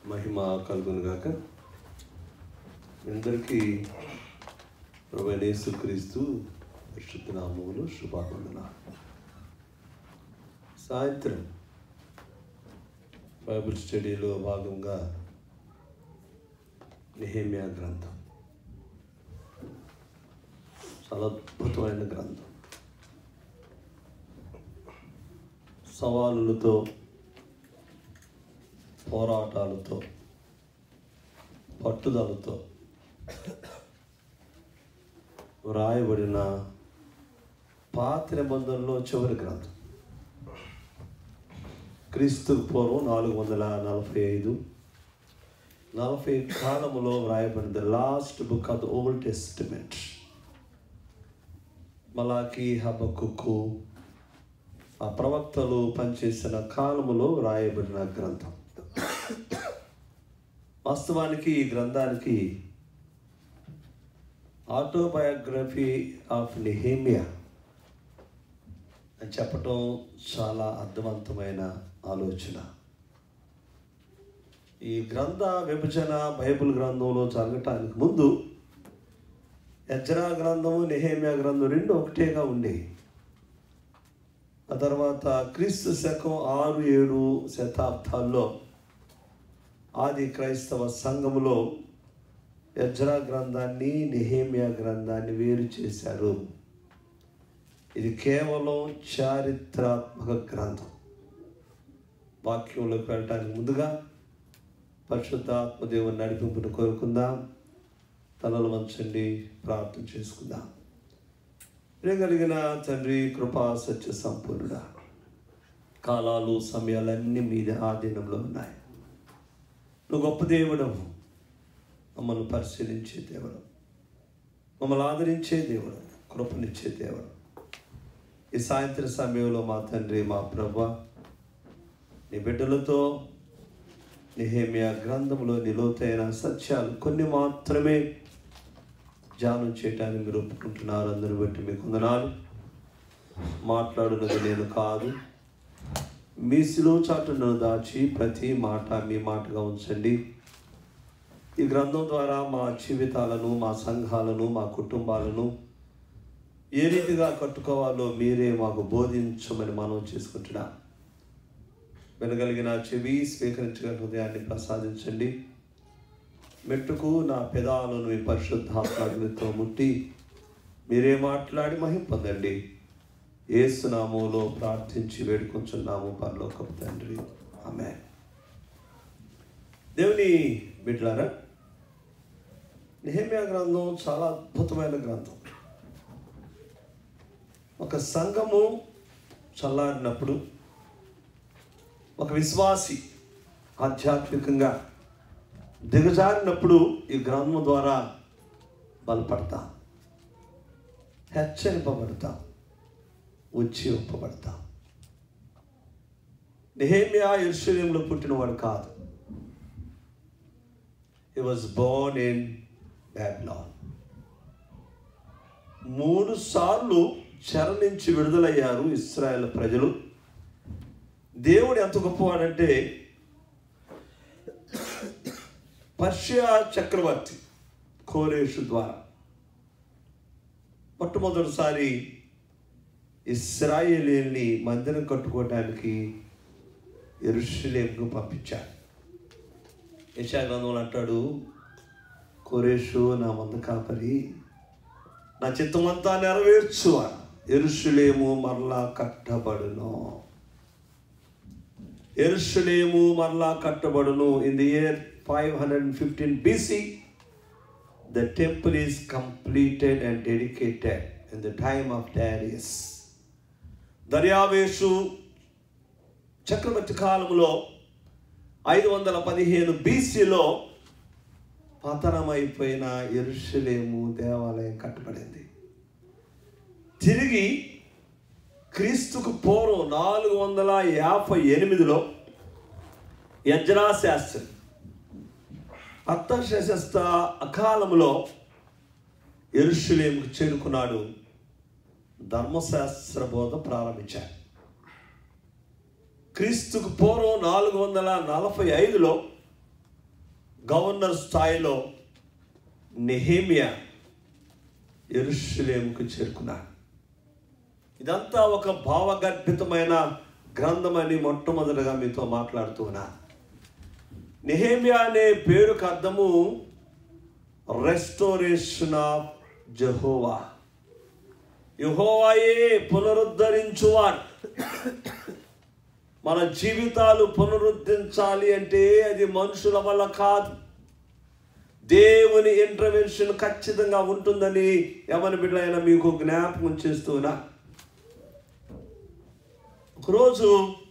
మహిమ కలుగును గాక అందరికీ ప్రభు క్రీస్తు పరిశుద్ధ నామములు శుభావందన సాయంత్రం బైబిల్ స్టడీలో భాగంగా నిహేమియా గ్రంథం చాలా అద్భుతమైన గ్రంథం సవాలులతో పోరాటాలతో పట్టుదలతో వ్రాయబడిన పాత నిబంధనలో చివరి గ్రంథం క్రీస్తు పూర్వం నాలుగు వందల నలభై ఐదు నలభై కాలములో వ్రాయబడిన the last book of the Old Testament Malachi Habakkuk ఆ ప్రవక్తలు పనిచేసిన కాలములో వ్రాయబడిన గ్రంథం వాస్తవానికి ఈ గ్రంథానికి ఆటోబయోగ్రఫీ ఆఫ్ నిహేమియా అని చెప్పటం చాలా అర్థవంతమైన ఆలోచన ఈ గ్రంథ విభజన బైబిల్ గ్రంథంలో జరగటానికి ముందు యజ్రా గ్రంథము నెహేమియా గ్రంథం రెండు ఒకటేగా ఉండేవి ఆ తర్వాత క్రీస్తు శకం ఆరు ఏడు శతాబ్దాల్లో ఆది క్రైస్తవ సంఘములో యజ్రా గ్రంథాన్ని నిహేమియా గ్రంథాన్ని వేరు చేశారు ఇది కేవలం చారిత్రాత్మక గ్రంథం వాక్యంలోకి వెళ్ళటానికి ముందుగా పరిశుద్ధ ఆత్మదేవుని నడిపింపును కోరుకుందాం తలలు వంచండి ప్రార్థన చేసుకుందాం కలిగిన తండ్రి కృపా సత్య సంపూర్ణుడా కాలాలు సమయాలన్నీ మీద ఆధీనంలో ఉన్నాయి నువ్వు గొప్ప దేవుడవు మమ్మల్ని పరిశీలించే దేవుడు మమ్మల్ని ఆదరించే దేవుడు కృపనిచ్చే దేవుడు ఈ సాయంత్రం సమయంలో మా తండ్రి మా ప్రభ నీ బిడ్డలతో నిహేమియా గ్రంథంలో నిలోతైన సత్యాలు కొన్ని మాత్రమే ధ్యానం చేయటానికి మీరు ఒప్పుకుంటున్నారు అందరూ బట్టి మీకు వందనాలు మాట్లాడున్నది నేను కాదు మీ సిలువ చాటును దాచి ప్రతి మాట మీ మాటగా ఉంచండి ఈ గ్రంథం ద్వారా మా జీవితాలను మా సంఘాలను మా కుటుంబాలను ఏ రీతిగా కట్టుకోవాలో మీరే మాకు బోధించమని మనం చేసుకుంటున్నా వినగలిగిన చెవి స్వీకరించగల హృదయాన్ని ప్రసాదించండి మెట్టుకు నా పెదాలను మీ పరిశుద్ధాత్మతో ముట్టి మీరే మాట్లాడి మహిం పొందండి ఏసునామంలో ప్రార్థించి వేడుకొంచున్నాము పరలోకపు తండ్రి ఆమె దేవుని బిడ్లారా నిహమ్యా గ్రంథం చాలా అద్భుతమైన గ్రంథం ఒక సంఘము చల్లారినప్పుడు ఒక విశ్వాసి ఆధ్యాత్మికంగా దిగజారినప్పుడు ఈ గ్రంథం ద్వారా బలపడతాం హెచ్చరింపబడతాం ఉజ్జీవింపబడతాం నెహేమియా ఇర్షులింలో పుట్టినవాడు కాదు he was born in Babylon మూడు సార్లు చెర నుంచి విడుదలయ్యారు ఇస్రాయేల్ ప్రజలు దేవుడు ఎంత గొప్పవాడంటే పర్షియా చక్రవర్తి కోరేషు ద్వారా మొట్టమొదటిసారి ఇస్రాయేలీల్ని మందిరం కట్టుకోవడానికి ఎరుషులేంకు పంపించాడు యశాగ్రంథంలో అంటాడు కోరేషు నా మంద కాపరి నా చిత్తమంతా నెరవేర్చు ఎరుషులేము మరలా కట్టబడును ఎరుషులేము మరలా కట్టబడును in the year five hundred and fifteen BC the temple is completed and dedicated in the time of Darius దర్యావేషు చక్రవర్తి కాలంలో ఐదు వందల పదిహేను బీసీలో పతనమైపోయిన ఎరుషలేము దేవాలయం కట్టబడింది తిరిగి క్రీస్తుకు పూర్వం నాలుగు వందల యాభై ఎనిమిదిలో యజ్రా శాస్త్రి అత్తశస్త అకాలంలో ఎరుషులేముకు చేరుకున్నాడు ధర్మశాస్త్ర బోధ ప్రారంభించాడు క్రీస్తుకు పూర్వం నాలుగు వందల నలభై ఐదులో గవర్నర్ స్థాయిలో నెహేమియా ఎరుషులేముకు చేరుకున్నాడు ఇదంతా ఒక భావగర్భితమైన గ్రంథమని మొట్టమొదటిగా మీతో మాట్లాడుతున్నా నెహేమియా అనే పేరుకు అర్థము రెస్టోరేషన్ ఆఫ్ జహోవా యహోవాయే పునరుద్ధరించువాడు మన జీవితాలు పునరుద్ధరించాలి అంటే అది మనుషుల వల్ల కాదు దేవుని ఇంటర్వెన్షన్ ఖచ్చితంగా ఉంటుందని ఎవరి బిడ్డలైనా మీకు జ్ఞాపకం చేస్తున్నా ఒకరోజు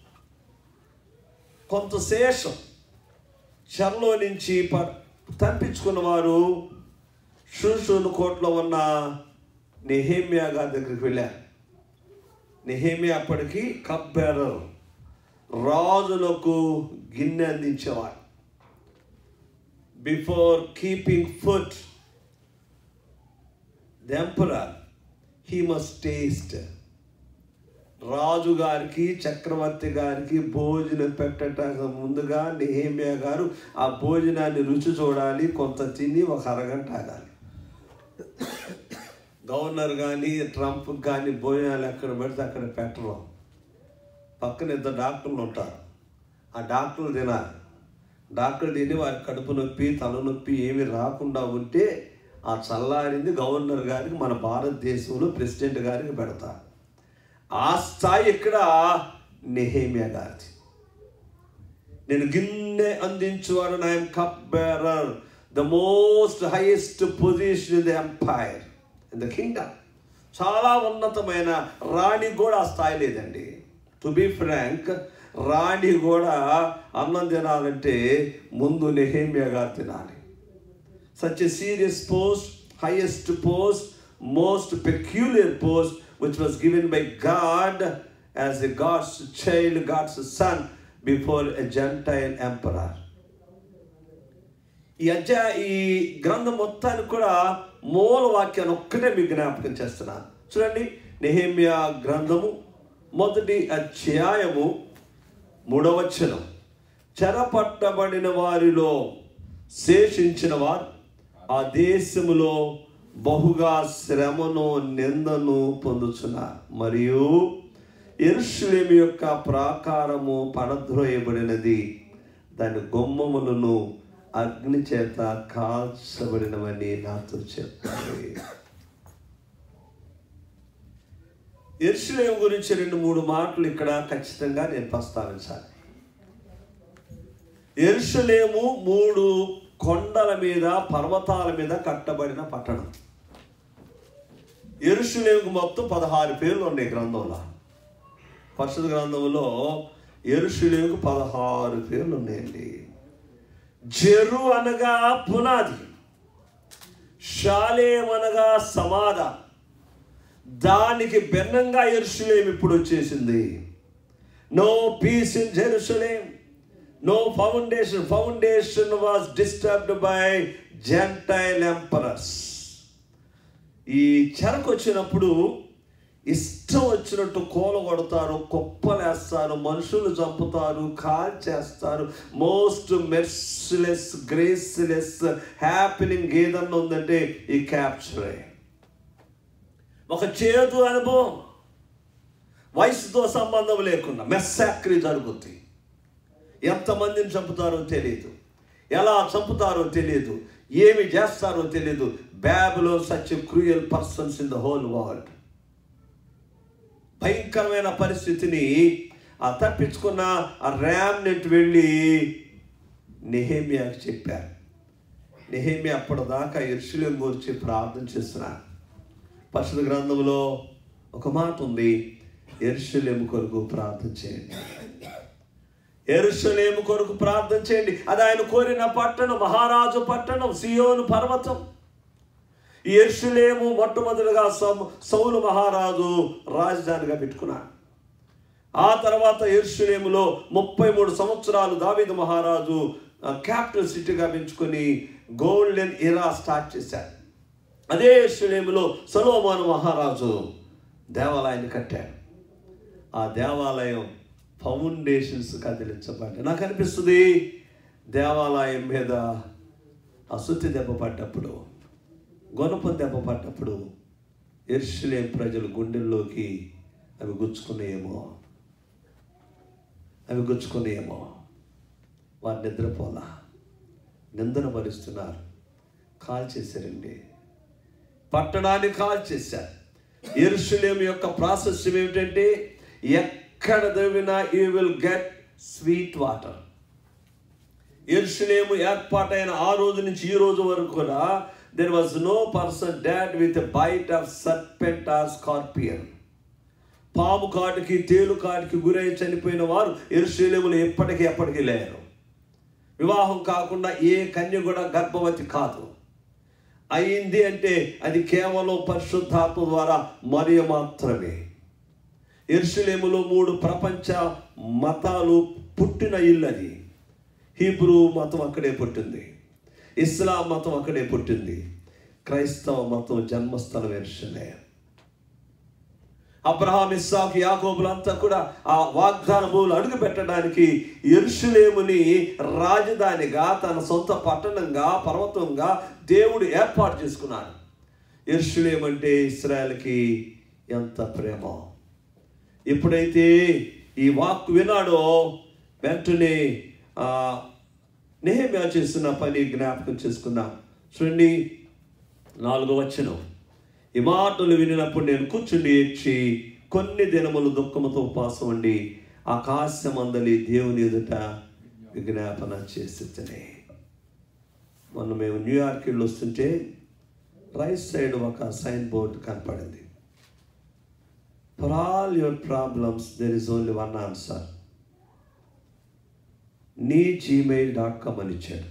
కొంత శేషం చెరలో నుంచి ప తప్పించుకున్న వారు షూషూను కోట్లో ఉన్న నెహేమియా గారి దగ్గరికి వెళ్ళారు నెహేమియా అప్పటికి కబ్బెరర్ రాజులకు గిన్నె అందించేవాడు before keeping food the emperor he must taste రాజు గారికి చక్రవర్తి గారికి భోజనం పెట్టడానికి ముందుగా నెహేమియా గారు ఆ భోజనాన్ని రుచి చూడాలి కొంత తిని ఒక అరగంట ఆగాలి గవర్నర్ కానీ ట్రంప్ కానీ భోజనాలు ఎక్కడ పెడితే అక్కడ పెట్టరు పక్కన ఇద్దరు డాక్టర్లు ఉంటారు ఆ డాక్టర్లు తినాలి డాక్టర్ తిని వారి కడుపు నొప్పి తలనొప్పి ఏమి రాకుండా ఉంటే ఆ చల్లారింది గవర్నర్ గారికి మన భారతదేశంలో ప్రెసిడెంట్ గారికి పెడతారు ఆ స్థాయి ఇక్కడ నెహేమియా గారిది నేను గిన్నె అందించువాడు I'm cup bearer the most highest position in the empire in the kingdom చాలా ఉన్నతమైన రాణి కూడా ఆ స్థాయి లేదండి టు బి ఫ్రాంక్ రాణి కూడా అన్నం తినాలంటే ముందు నెహేమియా గారు తినాలి such a serious post, highest post, most peculiar post, which was given by God as a God's child, God's son, before a Gentile emperor. ఈ అధ్యాయ ఈ గ్రంథం మొత్తానికి కూడా మూల వాక్యాన్ని ఒక్కటే మీకు జ్ఞాపకం చేస్తున్నాను చూడండి నెహేమియా గ్రంథము మొదటి అధ్యాయము మూడవచనం చెరపట్టబడిన వారిలో శేషించిన వారు ఆ దేశములో బహుగా శ్రమను నిందను పొందుచున్నారు మరియు ఎరుషులేమి యొక్క ప్రాకారము పడద్రోయబడినది దాని గొమ్మములను అగ్ని చేత కాల్చబడినవని నాతో చెప్పారు ఎరుషులేం గురించి రెండు మూడు మాటలు ఇక్కడ ఖచ్చితంగా నేను ప్రస్తావించాలి ఎరుషులేము మూడు కొండల మీద పర్వతాల మీద కట్టబడిన పట్టణం ఎరుషులేముకు మొత్తం పదహారు పేర్లు ఉన్నాయి గ్రంథంలో పరిశుద్ధ గ్రంథంలో ఎరుషులేముకు పదహారు పేర్లు ఉన్నాయండి జెరు అనగా పునాది షాలేం అనగా సమాధ దానికి భిన్నంగా ఎరుషులేం ఇప్పుడు వచ్చేసింది no peace in Jerusalem no foundation foundation was disturbed by gentile emperors ఈ చెరకు వచ్చినప్పుడు ఇష్టం వచ్చినట్టు కూల కొడతారు కుప్పలేస్తారు మనుషులు చంపుతారు కాల్ చేస్తారు మోస్ట్ మెర్సిలెస్ గ్రేస్లెస్ హ్యాపీనింగ్ ఏదన్నా ఉందంటే ఈ క్యాప్చరే ఒక చేదు అనుభవం వయసుతో సంబంధం లేకుండా మెస్సాక్రీ జరుగుతుంది ఎంతమందిని చంపుతారో తెలియదు ఎలా చంపుతారో తెలియదు ఏమి చేస్తారో తెలియదు బ్యాబులో such cruel persons in the whole world భయంకరమైన పరిస్థితిని ఆ తప్పించుకున్న ఆ ర్యామ్నెట్ వెళ్ళి నెహేమియాకి చెప్పారు నెహేమియా అప్పటిదాకా ఇర్షులం గురించి ప్రార్థన చేస్తున్నారు పరిశుద్ధ గ్రంథంలో ఒక మాట ఉంది ఎరుషులేము కొరకు ప్రార్థన చేయండి ఎరుషలేము కొరకు ప్రార్థన చేయండి అది ఆయన కోరిన పట్టణం మహారాజు పట్టణం సియోను పర్వతం ఈ ఎరుషలేము మొట్టమొదటిగా సౌ- సౌలు మహారాజు రాజధానిగా పెట్టుకున్నాడు ఆ తర్వాత ఎరుషలేములో ముప్పై మూడు సంవత్సరాలు దావీదు మహారాజు క్యాపిటల్ సిటీగా పెంచుకొని గోల్డెన్ ఇరా స్టార్ట్ చేశాడు అదే ఎరుషలేములో సలోమాను మహారాజు దేవాలయాన్ని కట్టాడు ఆ దేవాలయం ఫౌండేషన్స్ కదిలించబడ్డాయి నాకు అనిపిస్తుంది దేవాలయం మీద అశుద్ధి దెబ్బ పడ్డప్పుడు గొనపం దెబ్బ పడ్డప్పుడు ఎర్షలేం ప్రజలు గుండెల్లోకి అవి గుచ్చుకునేమో అవి గుచ్చుకునేమో వారు నిద్రపోలా నిందన భరిస్తున్నారు కాల్ చేశారండి పట్టణాన్ని కాల్ చేశారు ఎరుషులేం యొక్క ప్రాసెస్ ఏమిటంటే ఎక్కడ దవ్వినా you will get sweet water ఎరుషులేము ఏర్పాటైన ఆ రోజు నుంచి ఈ రోజు వరకు కూడా there was no person died with bite of serpent or scorpion పాము కాటికి తేలు కాటికి గురై చనిపోయిన వారు ఎరుశలేములు ఎప్పటికీ ఎప్పటికీ లేరు వివాహం కాకుండా ఏ కన్య కూడా గర్భవతి కాదు అయింది అంటే అది కేవలం పరిశుద్ధాత్మ ద్వారా మరియ మాత్రమే ఎరుసలేములో మూడు ప్రపంచ మతాలు పుట్టిన ఇల్లు అది హీబ్రూ మతం అక్కడే పుట్టింది ఇస్లాం మతం అక్కడే పుట్టింది క్రైస్తవ మతం జన్మస్థలం ఎరుసలే అబ్రహాం ఇస్సాక్ యాకోబులంతా కూడా ఆ వాగ్దాన భూములు అడుగు పెట్టడానికి ఎరుషులేముని రాజధానిగా తన సొంత పట్టణంగా పర్వతంగా దేవుడు ఏర్పాటు చేసుకున్నాడు ఎరుషులేం అంటే ఇస్రాయల్కి ఎంత ప్రేమ ఎప్పుడైతే ఈ వాక్ వినాడో వెంటనే నెహమ్యా చేస్తున్న పని జ్ఞాపకం చేసుకుందాం చూడండి నాలుగో వచనం ఈ మాటలు వినినప్పుడు నేను కూర్చుండి ఏడ్చి కొన్ని దినములు దుఃఖముతో ఉపవాసం ఉండి ఆకాశమందలి దేవుని ఎదుట విజ్ఞాపన చేస్తుంటేనే మొన్న మేము న్యూయార్క్ వెళ్ళి వస్తుంటే రైట్ సైడ్ ఒక సైన్ బోర్డు కనపడింది for all your problems there is only one answer నీ జీమెయిల్ డాట్ కామ్ అని ఇచ్చాడు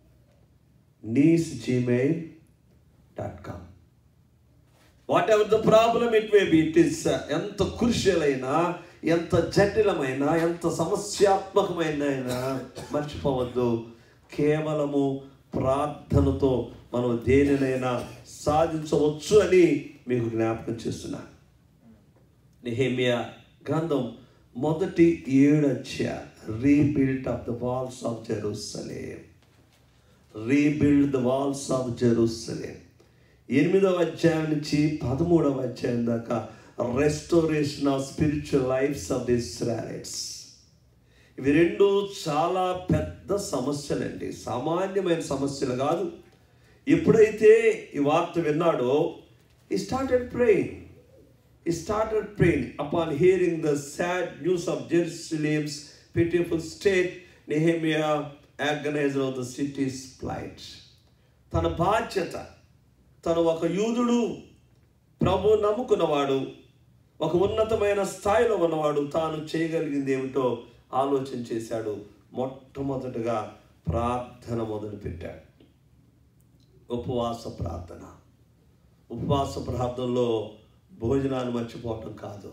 నీస్ Gmail dot com whatever the problem it may be it is ఎంత కృషియలైనా ఎంత జటిలమైన ఎంత సమస్యాత్మకమైన మర్చిపోవద్దు కేవలము ప్రార్థనతో మనం దేనినైనా సాధించవచ్చు అని మీకు జ్ఞాపకం చేస్తున్నాను నెహేమియా గ్రంథం మొదటి ఏడు అధ్యాయ rebuild of the walls of Jerusalem rebuild the walls of Jerusalem ఎనిమిదవ అధ్యాయం నుంచి పదమూడవ అధ్యాయం దాకా restoration of spiritual lifes of the Israels ఇవి రెండు చాలా పెద్ద సమస్యలండి సామాన్యమైన సమస్యలు కాదు ఎప్పుడైతే ఈ వార్త విన్నాడో he started praying he started praying upon hearing the sad news of Jerusalem's pitiful state Nehemiah organizer of the city's flight తన బాధ్యత తను ఒక యూదుడు ప్రభు నమ్ముకున్నవాడు ఒక ఉన్నతమైన స్థాయిలో ఉన్నవాడు తాను చేయగలిగింది ఏమిటో ఆలోచన చేశాడు మొట్టమొదటగా ప్రార్థన మొదలుపెట్టాడు ఉపవాస ప్రార్థన ఉపవాస ప్రార్థనలో భోజనాలు మర్చిపోవటం కాదు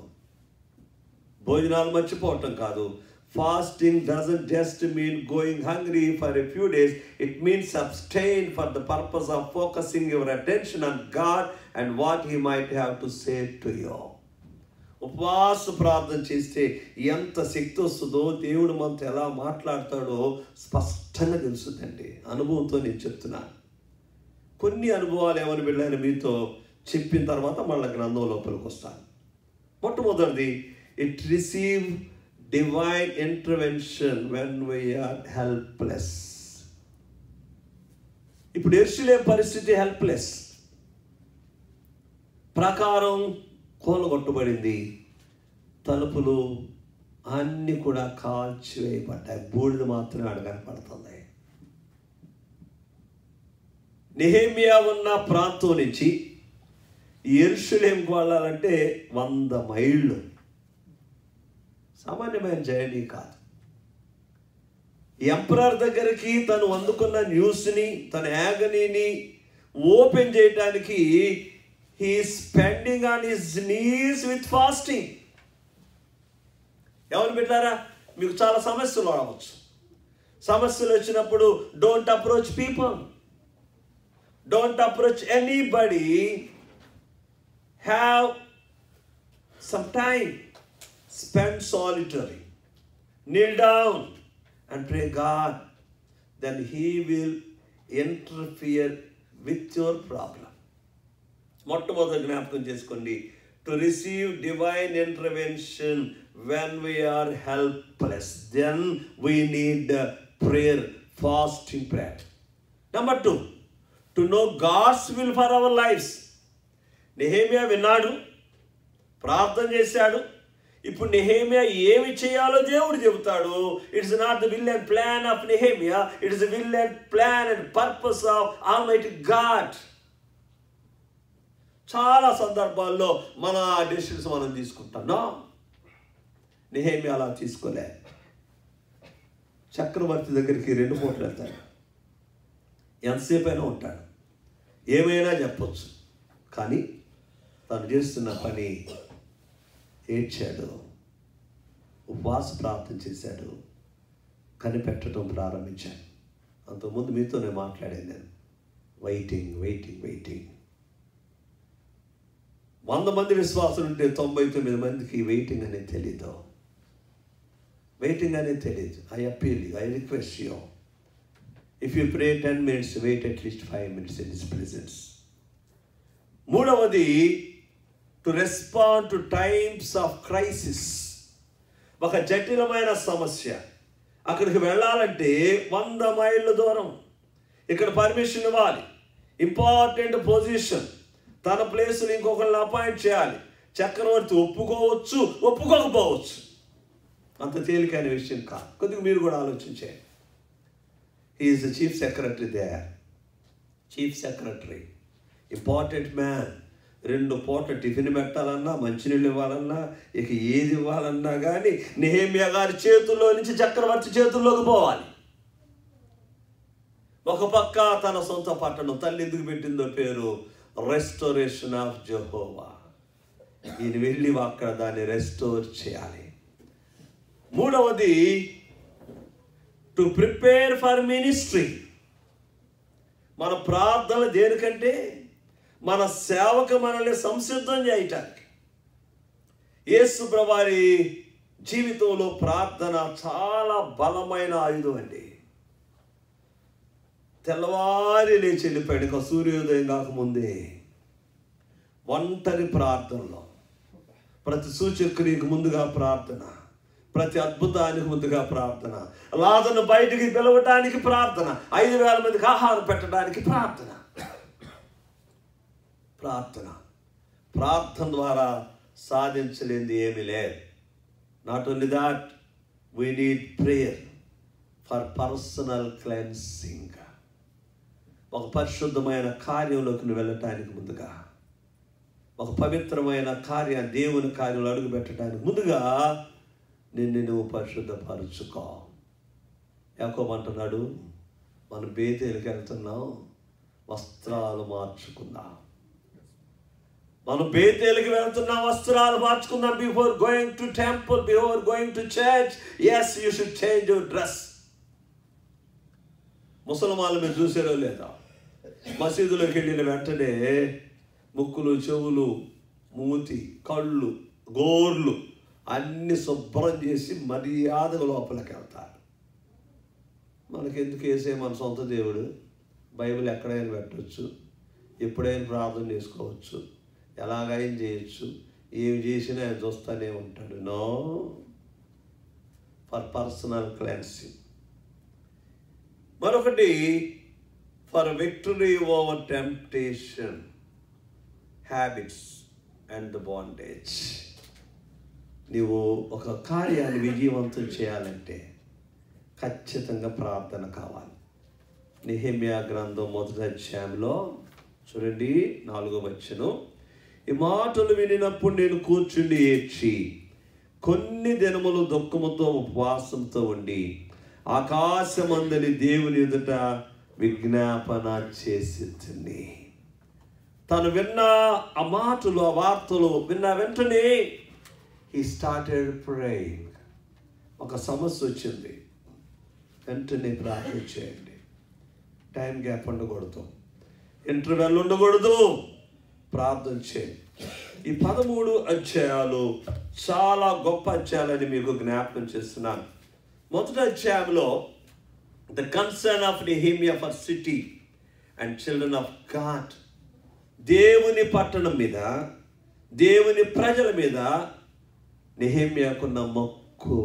భోజనాలు మర్చిపోవటం కాదు fasting doesn't just mean going hungry for a few days it means abstain for the purpose of focusing your attention on God and what he might have to say to you ఉపవాస ప్రార్థన చేస్తే ఎంత శక్తి వస్తుందో దేవుడు మనతో ఎలా మాట్లాడతాడో స్పష్టంగా తెలుస్తుందండి అనుభవంతో నేను చెప్తున్నాను కొన్ని అనుభవాలు ఏమని వెళ్ళాను మీతో చెప్పిన తర్వాత మళ్ళీ గ్రంథం లోపలికి వస్తాను మొట్టమొదటిది it receive divine intervention when we're helpless ఇప్పుడు ఎర్షులే పరిస్థితి హెల్ప్లెస్ ప్రకారం కూలగొట్టబడింది తలుపులు అన్నీ కూడా కాల్చివేయబడ్డాయి బూడిద మాత్రమే అక్కడ కనపడుతుంది నెహేమియా ఉన్న ప్రాంతం నుంచి ఎరుషులేంకి వెళ్ళాలంటే వంద మైళ్ళు సామాన్యమైన జర్నీ కాదు ఎంపరర్ దగ్గరికి తను అందుకున్న న్యూస్ని తన యాగనీని ఓపెన్ చేయడానికి he spending on his knees with fasting ఎవరు పెట్టారా మీకు చాలా సమస్యలు రావచ్చు సమస్యలు వచ్చినప్పుడు don't approach people don't approach anybody have some time spend solitary kneel down and pray God, then He will interfere with your problem మొట్టమొదటి జ్ఞాపకం చేసుకోండి to receive divine intervention when we're helpless then we need prayer fasting prayer number two to know God's will for our lifes Nehemiah విన్నాడు ప్రార్థన చేశాడు ఇప్పుడు Nehemiah ఏమి చేయాలో దేవుడు చెబుతాడు it's not the will and plan of Nehemiah it's the will and plan and purpose of almighty God చాలా సందర్భాల్లో మన డెసిషన్స్ మనం తీసుకుంటాం నో నెహేమియా అలా తీసుకోలే చక్రవర్తి దగ్గరికి రెండు పూటలు వెళ్తాడు ఎంతసేపు అయినా ఉంటాడు ఏమైనా చెప్పొచ్చు కానీ తను చేస్తున్న పని ఏడ్చాడు ఉపవాస ప్రార్థన చేశాడు కనిపెట్టడం ప్రారంభించాను అంతకుముందు మీతోనే మాట్లాడాను నేను వెయిటింగ్ వెయిటింగ్ వెయిటింగ్ వంద మంది విశ్వాసులు ఉంటే తొంభై తొమ్మిది మందికి వెయిటింగ్ అనేది తెలీదు వెయిటింగ్ అనేది తెలియదు I appeal I request you if you pray ten minutes wait at least five minutes in his presence మూడవది to respond to times of crisis ఒక జటిలమైన సమస్య అక్కడికి వెళ్ళాలంటే వంద మైళ్ళ దూరం ఇక్కడ పర్మిషన్ ఇవ్వాలి ఇంపార్టెంట్ పొజిషన్ తన ప్లేస్ని ఇంకొకరిని అపాయింట్ చేయాలి చక్రవర్తి ఒప్పుకోవచ్చు ఒప్పుకోకపోవచ్చు అంత తేలికైన విషయం కాదు కొద్దిగా మీరు కూడా ఆలోచించేయండి is the chief secretary they chief secretary important man రెండు పూట టిఫిన్ పెట్టాలన్నా మంచినీళ్ళు ఇవ్వాలన్నా ఇక ఏది ఇవ్వాలన్నా కానీ నెహేమియా గారి చేతుల్లో నుంచి చక్రవర్తి చేతుల్లోకి పోవాలి ఒక పక్క తన సొంత పట్టణం తల్లి ఎందుకు పెట్టిందో పేరు రెస్టోరేషన్ ఆఫ్ జహోవా ఈయన వెళ్ళి అక్కడ దాన్ని రెస్టోర్ చేయాలి మూడవది టు ప్రిపేర్ ఫర్ మినిస్ట్రీ మన ప్రార్థన దేనికంటే మన సేవకు మనల్ని సంసిద్ధం చేయటానికి యేసు ప్రభారి జీవితంలో ప్రార్థన చాలా బలమైన ఆయుధం అండి తెల్లవారి లేచి వెళ్ళిపోయాడు ఇక సూర్యోదయం కాకముందే ఒంటరి ప్రార్థనలో ప్రతి సూచక్రియకు ముందుగా ప్రార్థన ప్రతి అద్భుతానికి ముందుగా ప్రార్థన లాజను బయటికి పిలవటానికి ప్రార్థన ఐదు వేల మందికి ఆహారం పెట్టడానికి ప్రార్థన ప్రార్థన ప్రార్థన ద్వారా సాధించలేనిది ఏమీ లేదు not only that we need prayer for personal cleansing ఒక పరిశుద్ధమైన కార్యంలోకి నువ్వు వెళ్ళటానికి ముందుగా ఒక పవిత్రమైన కార్య దేవుని కార్యంలో అడుగు పెట్టడానికి ముందుగా నిన్ను నువ్వు పరిశుద్ధపరుచుకో యాకోమంటున్నాడు మనం బేతేలికి వెళ్తున్నాం వస్త్రాలు మార్చుకుందాం మనం బేతేలికి వెళ్తున్నాం వస్త్రాలు మార్చుకుందాం before going to temple before going to church yes you should change your dress ముసల్మాన్లు మీరు చూసారో లేదా మసీదులోకి వెళ్ళిన వెంటనే ముక్కులు చెవులు మూతి కళ్ళు గోర్లు అన్ని శుభ్రం చేసి మర్యాదగా లోపలికి వెళ్తారు మనకెందుకు వేసే మన సొంత దేవుడు బైబిల్ ఎక్కడైనా పెట్టవచ్చు ఎప్పుడైనా ప్రార్థన చేసుకోవచ్చు ఎలాగైనా చేయొచ్చు ఏమి చేసినా ఆయన చూస్తూనే ఉంటాడు నో ఫర్ పర్సనల్ క్లెన్సింగ్ మరొకటి for victory over temptation habits and the bondage నీవు ఒక కార్యాన్ని విజయవంతం చేయాలంటే ఖచ్చితంగా ప్రార్థన కావాలి నిహమ్యా గ్రంథం మొదటి అధ్యాయంలో చూడండి నాలుగో వచ్చను ఈ మాటలు వినినప్పుడు నేను కూర్చుండి ఏడ్చి కొన్ని దినములు దుఃఖముతో ఉపవాసంతో ఉండి ఆకాశమందలి దేవుని ఎదుట విజ్ఞాపన చేసి తను విన్న ఆ మాటలు ఆ వార్తలు విన్న వెంటనే ఈ స్టార్టెడ్ ప్రేయింగ్ ఒక సమస్య వచ్చింది వెంటనే ప్రార్థన చేయండి టైం గ్యాప్ ఉండకూడదు ఇంటర్వెల్ ఉండకూడదు ప్రార్థన చేయండి ఈ పదమూడు అధ్యాయాలు చాలా గొప్ప అధ్యాయాలని మీకు జ్ఞాపకం చేస్తున్నాను మొదటి అధ్యాయంలో the concern of Nehemiah for city and children of God దేవుని పట్టణం మీద దేవుని ప్రజల మీద నెహేమియాకున్న మక్కువ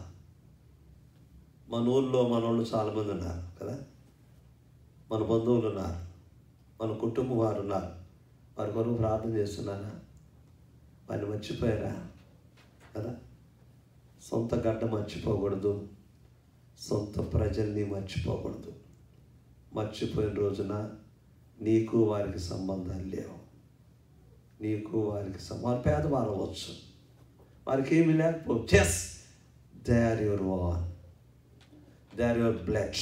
మన ఊళ్ళో మన వాళ్ళు చాలామంది ఉన్నారు కదా మన బంధువులు ఉన్నారు మన కుటుంబం వారు ఉన్నారు వారి కొరకు ప్రార్థన చేస్తున్నానా వారిని మర్చిపోయారా కదా సొంత గడ్డ మర్చిపోకూడదు సొంత ప్రజల్ని మర్చిపోకూడదు మర్చిపోయిన రోజున నీకు వారికి సంబంధాలు లేవు నీకు వారికి వారి పేదవారు అవ్వచ్చు వారికి ఏమీ లేకపోవచ్చు yes they are your own they are your blood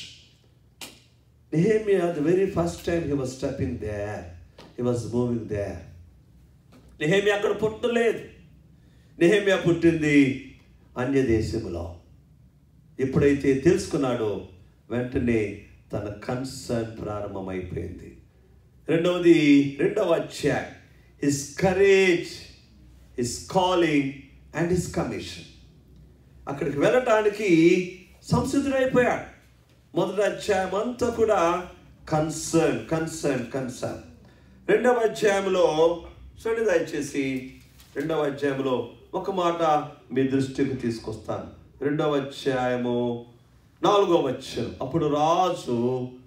Nehemiah, the very first time he was stepping there, he was moving there. Nehemiah అక్కడ పుట్టలేదు నెహేమియా పుట్టింది అన్య దేశములో ఎప్పుడైతే తెలుసుకున్నాడో వెంటనే తన కన్సర్న్ ప్రారంభమైపోయింది రెండవది రెండవ అధ్యాయం his courage his calling and his commission అక్కడికి వెళ్ళటానికి సంసిద్ధుడైపోయాడు మొదటి అధ్యాయం అంతా కూడా కన్సర్న్ కన్సర్న్ కన్సర్న్ రెండవ అధ్యాయంలో చూడండి దయచేసి రెండవ అధ్యాయంలో ఒక మాట మీ దృష్టికి తీసుకొస్తాను రెండవ అధ్యాయము నాలుగవ వచ్చాను అప్పుడు రాజు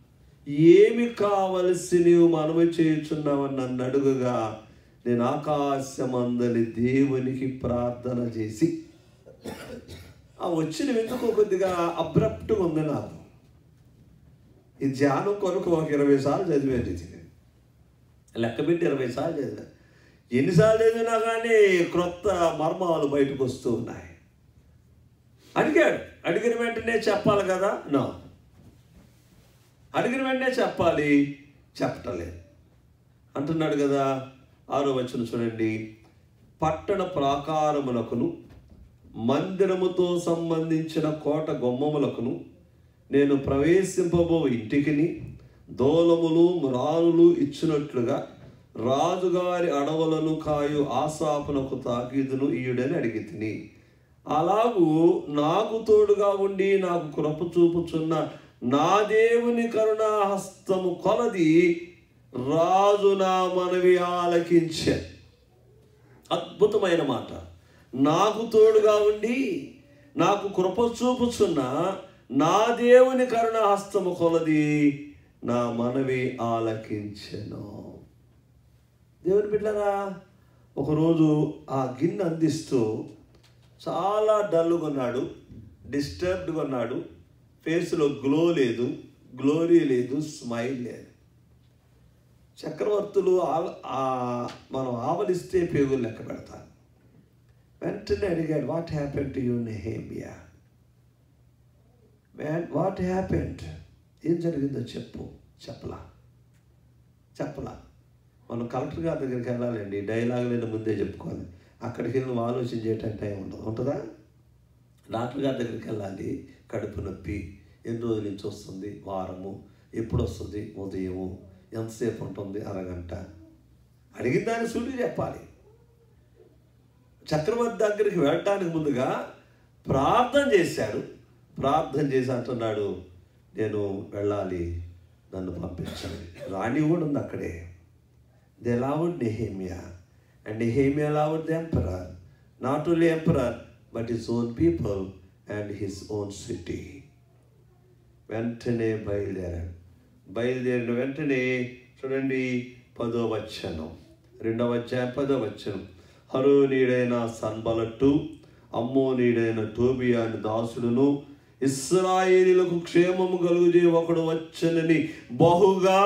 ఏమి కావలసి నీవు మనవి చేయుచున్నావని నన్ను అడుగుగా నేను ఆకాశమందని దేవునికి ప్రార్థన చేసి ఆ వచ్చిన ఎందుకు కొద్దిగా అబ్రప్ట్గా ఉంది నాకు ఈ ధ్యానం కొరకు ఒక ఇరవై సార్లు చదివేది ఇది లెక్క పెట్టి ఇరవై సార్లు చదివా ఎన్నిసార్లు చదివినా కానీ క్రొత్త మర్మాలు బయటకు వస్తూ ఉన్నాయి అడిగాడు అడిగిన వెంటనే చెప్పాలి కదా నో అడిగిన వెంటనే చెప్పాలి చెప్పటలేదు అంటున్నాడు కదా ఆరో వచ్చిన చూడండి పట్టణ ప్రాకారములకును మందిరముతో సంబంధించిన కోట గొమ్మములకును నేను ప్రవేశింపబో ఇంటికిని దోలములు మ్రానులు ఇచ్చినట్లుగా రాజుగారి అడవులను కాయు ఆశాపునకు తాకీదును ఈయుడని అడిగి తిని అలాగూ నాకు తోడుగా ఉండి నాకు కృప చూపుచున్న నా దేవుని కరుణా హస్తము కొలది రాజు నా మనవి ఆలకించే అద్భుతమైన మాట నాకు తోడుగా ఉండి నాకు కృప చూపుచున్న నా దేవుని కరుణ హస్తము కొలది నా మనవి ఆలకించెను దేవుని బిడ్డరా ఒకరోజు ఆ గిన్నె అందిస్తూ చాలా డల్గా ఉన్నాడు డిస్టర్బ్డ్గా ఉన్నాడు ఫేస్లో గ్లో లేదు గ్లోరీ లేదు స్మైల్ లేదు చక్రవర్తులు ఆవ- ఆ మనం ఆవలిస్తే పేగులు లెక్క పెడతారు వెంటనే అడిగాడు what happen to you Nehemiah what happened ఏం జరిగిందో చెప్పు చెప్పలా చెప్పలా మనం కలెక్టర్ గారి దగ్గరికి వెళ్ళాలండి డైలాగ్ మీద ముందే చెప్పుకోవాలి అక్కడికి వెళ్ళి నువ్వు ఆలోచన చేయటం టైం ఉండదు ఉంటుందా డాక్టర్ గారి దగ్గరికి వెళ్ళాలి కడుపు నొప్పి ఎన్ని రోజుల నుంచి వస్తుంది వారము ఎప్పుడు వస్తుంది ఉదయము ఎంతసేపు ఉంటుంది అరగంట అడిగిన దాన్ని సూటి చెప్పాలి చక్రవర్తి దగ్గరికి వెళ్ళటానికి ముందుగా ప్రార్థన చేశాడు ప్రార్థన చేసి అంటున్నాడు నేను వెళ్ళాలి నన్ను పంపించండి రాణి కూడా ఉంది అక్కడే they loved Nehemiah and Nehemiah loved the emperor not only emperor but his own people and his own city వెంటనే బయలుదేరాడు బయలుదేరిన వెంటనే చూడండి పదో వచ్చనం రెండవ అధ్యాయం పదో వచ్చనం హరోనీడైన సన్బలట్టు అమ్మోనీడైన టోబియా అని దాసుడును ఇస్రాయేలీలకు క్షేమము కలుగుజే ఒకడు వచ్చనని బహుగా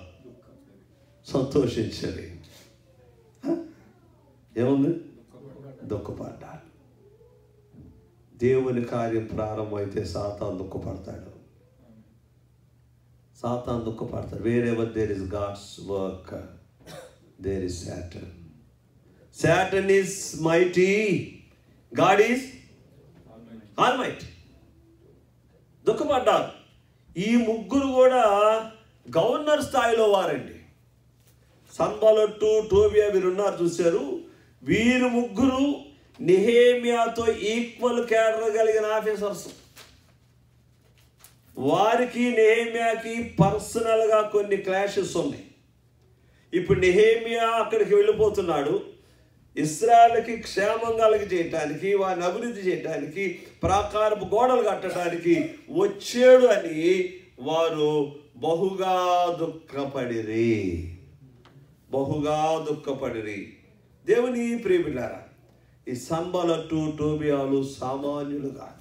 సంతోషించని హ? ఏముంది దుఃఖపడ్డాడు దేవుని కార్యం ప్రారంభమైతే సాతాన్ దుఃఖపడతాడు సాతాన్ దుఃఖపడతాడు wherever there is God's work there is Satan Satan is mighty God is almighty దుఃఖపడ్డారు ఈ ముగ్గురు కూడా గవర్నర్ స్థాయిలో వారండి సన్బలొట్టు టోబియా వీరు ఉన్నారు చూశారు వీరు ముగ్గురు నిహేమియాతో ఈక్వల్ క్యాడర్ కలిగిన ఆఫీసర్స్ వారికి నెహేమియాకి పర్సనల్గా కొన్ని క్లాషెస్ ఉన్నాయి ఇప్పుడు నెహేమియా అక్కడికి వెళ్ళిపోతున్నాడు ఇస్రాయల్కి క్షేమం కలిగి చేయటానికి వారిని అభివృద్ధి చేయటానికి ప్రాకారపు గోడలు కట్టడానికి వచ్చాడు అని వారు బహుగా దుఃఖపడిరి బహుగా దుఃఖపడిరి దేవుని ప్రేమిలారా ఈ సంబలట్టు టోబియాలు సామాన్యులు కాదు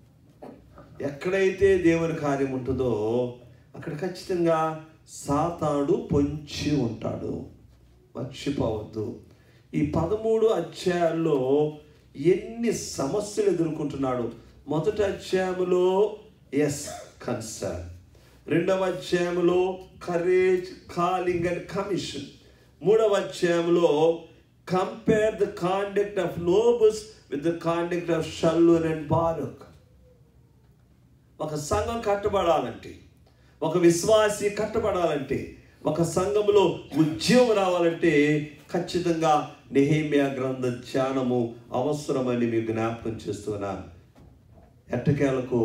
ఎక్కడైతే దేవుని కార్యం ఉంటుందో అక్కడ ఖచ్చితంగా సాతాడు పొంచి ఉంటాడు మర్చిపోవద్దు ఈ పదమూడు అధ్యాయాల్లో ఎన్ని సమస్యలు ఎదుర్కొంటున్నాడు మొదటి అధ్యాయములో ఎస్ కన్సర్న్ రెండవ అధ్యాయంలో కరేజ్ కాలింగ్ అండ్ కమిషన్ మూడవ అధ్యాయంలో compare the conduct of nobles with the conduct of Shallum and Baruch ఒక సంఘం కట్టబడాలంటే ఒక విశ్వాసి కట్టబడాలంటే ఒక సంఘంలో ఉద్యోగం రావాలంటే ఖచ్చితంగా నెహేమియా గ్రంథ ధ్యానము అవసరమని మీకు జ్ఞాపకం చేస్తున్నాను ఎట్టకేలకు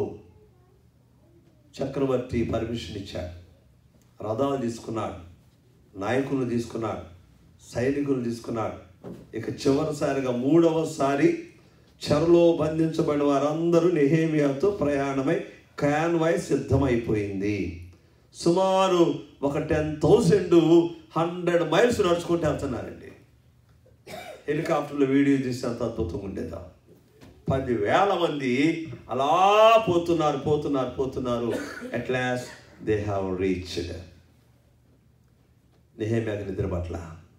చక్రవర్తి పర్మిషన్ ఇచ్చాడు రథాలు తీసుకున్నాడు నాయకులను తీసుకున్నాడు సైనికులు తీసుకున్నాడు ఇక చివరిసారిగా మూడవసారి చెరలో బంధించబడిన వారందరూ నెహేమియాతో ప్రయాణమై కాన్వాయ్ సిద్ధమైపోయింది సుమారు ఒక టెన్ థౌసండ్ హండ్రెడ్ మైల్స్ నడుచుకుంటూ వెళ్తున్నారండి హెలికాప్టర్లో వీడియో తీసి అంత అద్భుతంగా ఉండేదా పదివేల మంది అలా పోతున్నారు పోతున్నారు పోతున్నారు at last they have reached నిహేమ్యాకి నిద్ర పట్ల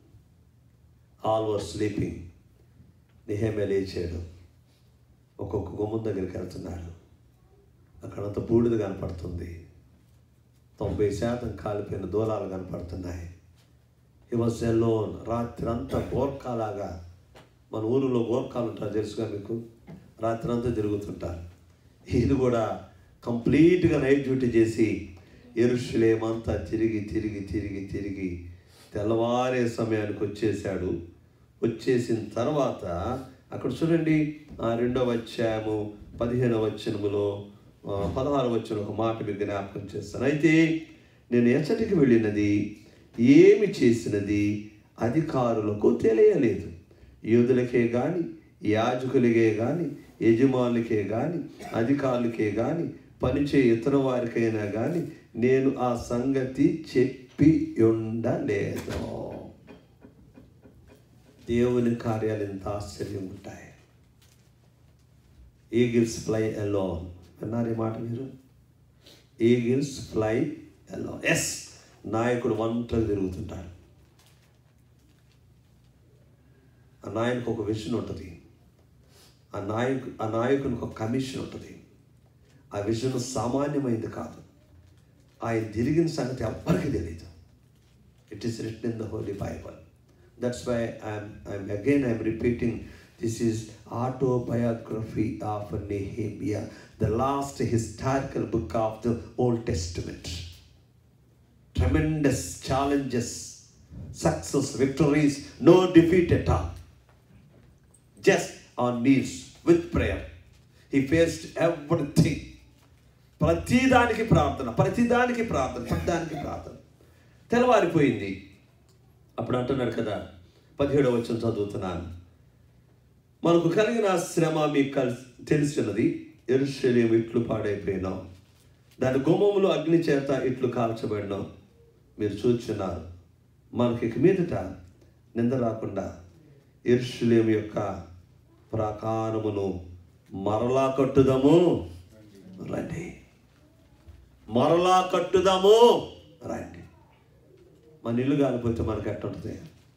ఆల్ వర్ స్లీపింగ్ నిహేమ్యా లేచాడు ఒక్కొక్క గుమ్మం దగ్గరికి వెళ్తున్నాడు అక్కడంత బూడిద కనపడుతుంది తొంభై శాతం కాలిపోయిన దూలాలు కనపడుతున్నాయి ఈ వాజ్ ఎలోన్ రాత్రి అంతా గోర్ఖాలాగా మన ఊరిలో గోర్ఖాలు ఉంటారు తెలుసుగా మీకు రాత్రి అంతా తిరుగుతుంటారు ఇది కూడా కంప్లీట్గా నైట్ డ్యూటీ చేసి ఎరుషులేమంతా తిరిగి తిరిగి తిరిగి తిరిగి తెల్లవారే సమయానికి వచ్చేసాడు వచ్చేసిన తర్వాత అక్కడ చూడండి ఆ రెండవ అధ్యాయము పదిహేనవ వచనములో ఆ, పదహారు వచ్చిన ఒక మాట మీకు జ్ఞాపకం చేస్తాను అయితే నేను ఎచ్చటికి వెళ్ళినది ఏమి చేసినది అధికారులకు తెలియలేదు యూదులకే కానీ యాజకులకే కానీ యజమానులకే కానీ అధికారులకే కానీ పనిచే ఇతర వారికైనా కానీ నేను ఆ సంగతి చెప్పి ఉండలేదు దేవుని కార్యాలు ఎంత ఆశ్చర్యం ఉంటాయి ఈగిల్స్ ఫ్లై అలోన్ అన్నారు ఈ మాట మీరు ఈగిల్స్ ఫ్లై అలోన్ ఎస్ నాయకుడు ఒంటరి తిరుగుతుంటాడు ఆ నాయకునికి ఒక విషన్ ఉంటుంది ఆ నాయకు ఆ నాయకునికి ఒక కమిషన్ ఉంటుంది ఆ విషన్ సామాన్యమైనది కాదు ఆయన తిరిగిన సంగతి ఎవ్వరికి తెలియదు it is written in the Holi Bible that's why I'm I'm again I'm repeating this is autobiography of Nehemiah the last historical book of the Old Testament tremendous challenges, success, victories, no defeat at all. Just on knees with prayer. He faced everything. ప్రతిదానికి ప్రార్థన ప్రతిదానికి ప్రార్థన ప్రతిదానికి ప్రార్థన తెల్లవారిపోయింది అప్పుడు అంటున్నాడు కదా పదిహేడవ వచ్చిన చదువుతున్నాను మనకు కలిగిన శ్రమ మీకు కలిసి తెలిసినది ఎరుషలేం ఇట్లు పాడైపోయినాం దాని గుమ్మములు అగ్ని చేత ఇట్లు కాల్చబడినాం మీరు చూచున్నారు మనకి ఇక మీదట నింద రాకుండా ఎరుషలేం యొక్క ప్రాకారమును మరలా కట్టుదాము రండి మరలా కట్టుదాము రండి మన ఇల్లు కాలిపోతే మనకి ఎట్టుంటుంది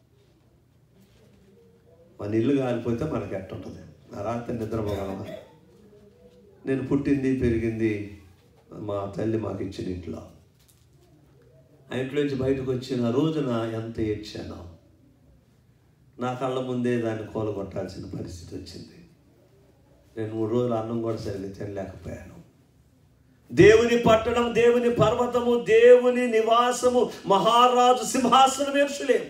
మన ఇల్లు కాలిపోతే మనకి ఎట్టుంటుంది నా రాత్రి నిద్రపోగలమా నేను పుట్టింది పెరిగింది మా తల్లి మాకు ఇచ్చిన ఇంట్లో ఆ ఇంట్లో నుంచి బయటకు వచ్చిన రోజున ఎంత ఏడ్చానో నా కళ్ళ ముందే దాన్ని కూలగొట్టాల్సిన పరిస్థితి వచ్చింది రెండు మూడు రోజులు అన్నం కూడా సరిగ్గా తినలేకపోయాను దేవుని పట్టణం దేవుని పర్వతము దేవుని నివాసము మహారాజు సింహాసనం ఎరుషులేం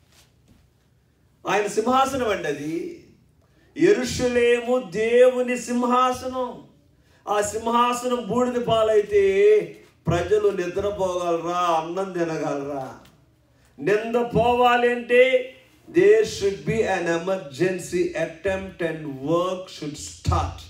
ఆయన సింహాసనం అండి అది ఎరుషులేము దేవుని సింహాసనం ఆ సింహాసనం బూడిద పాలైతే ప్రజలు నిద్రపోగలరా అన్నం తినగలరా నింద పోవాలి అంటే there should be an emergency attempt and work should start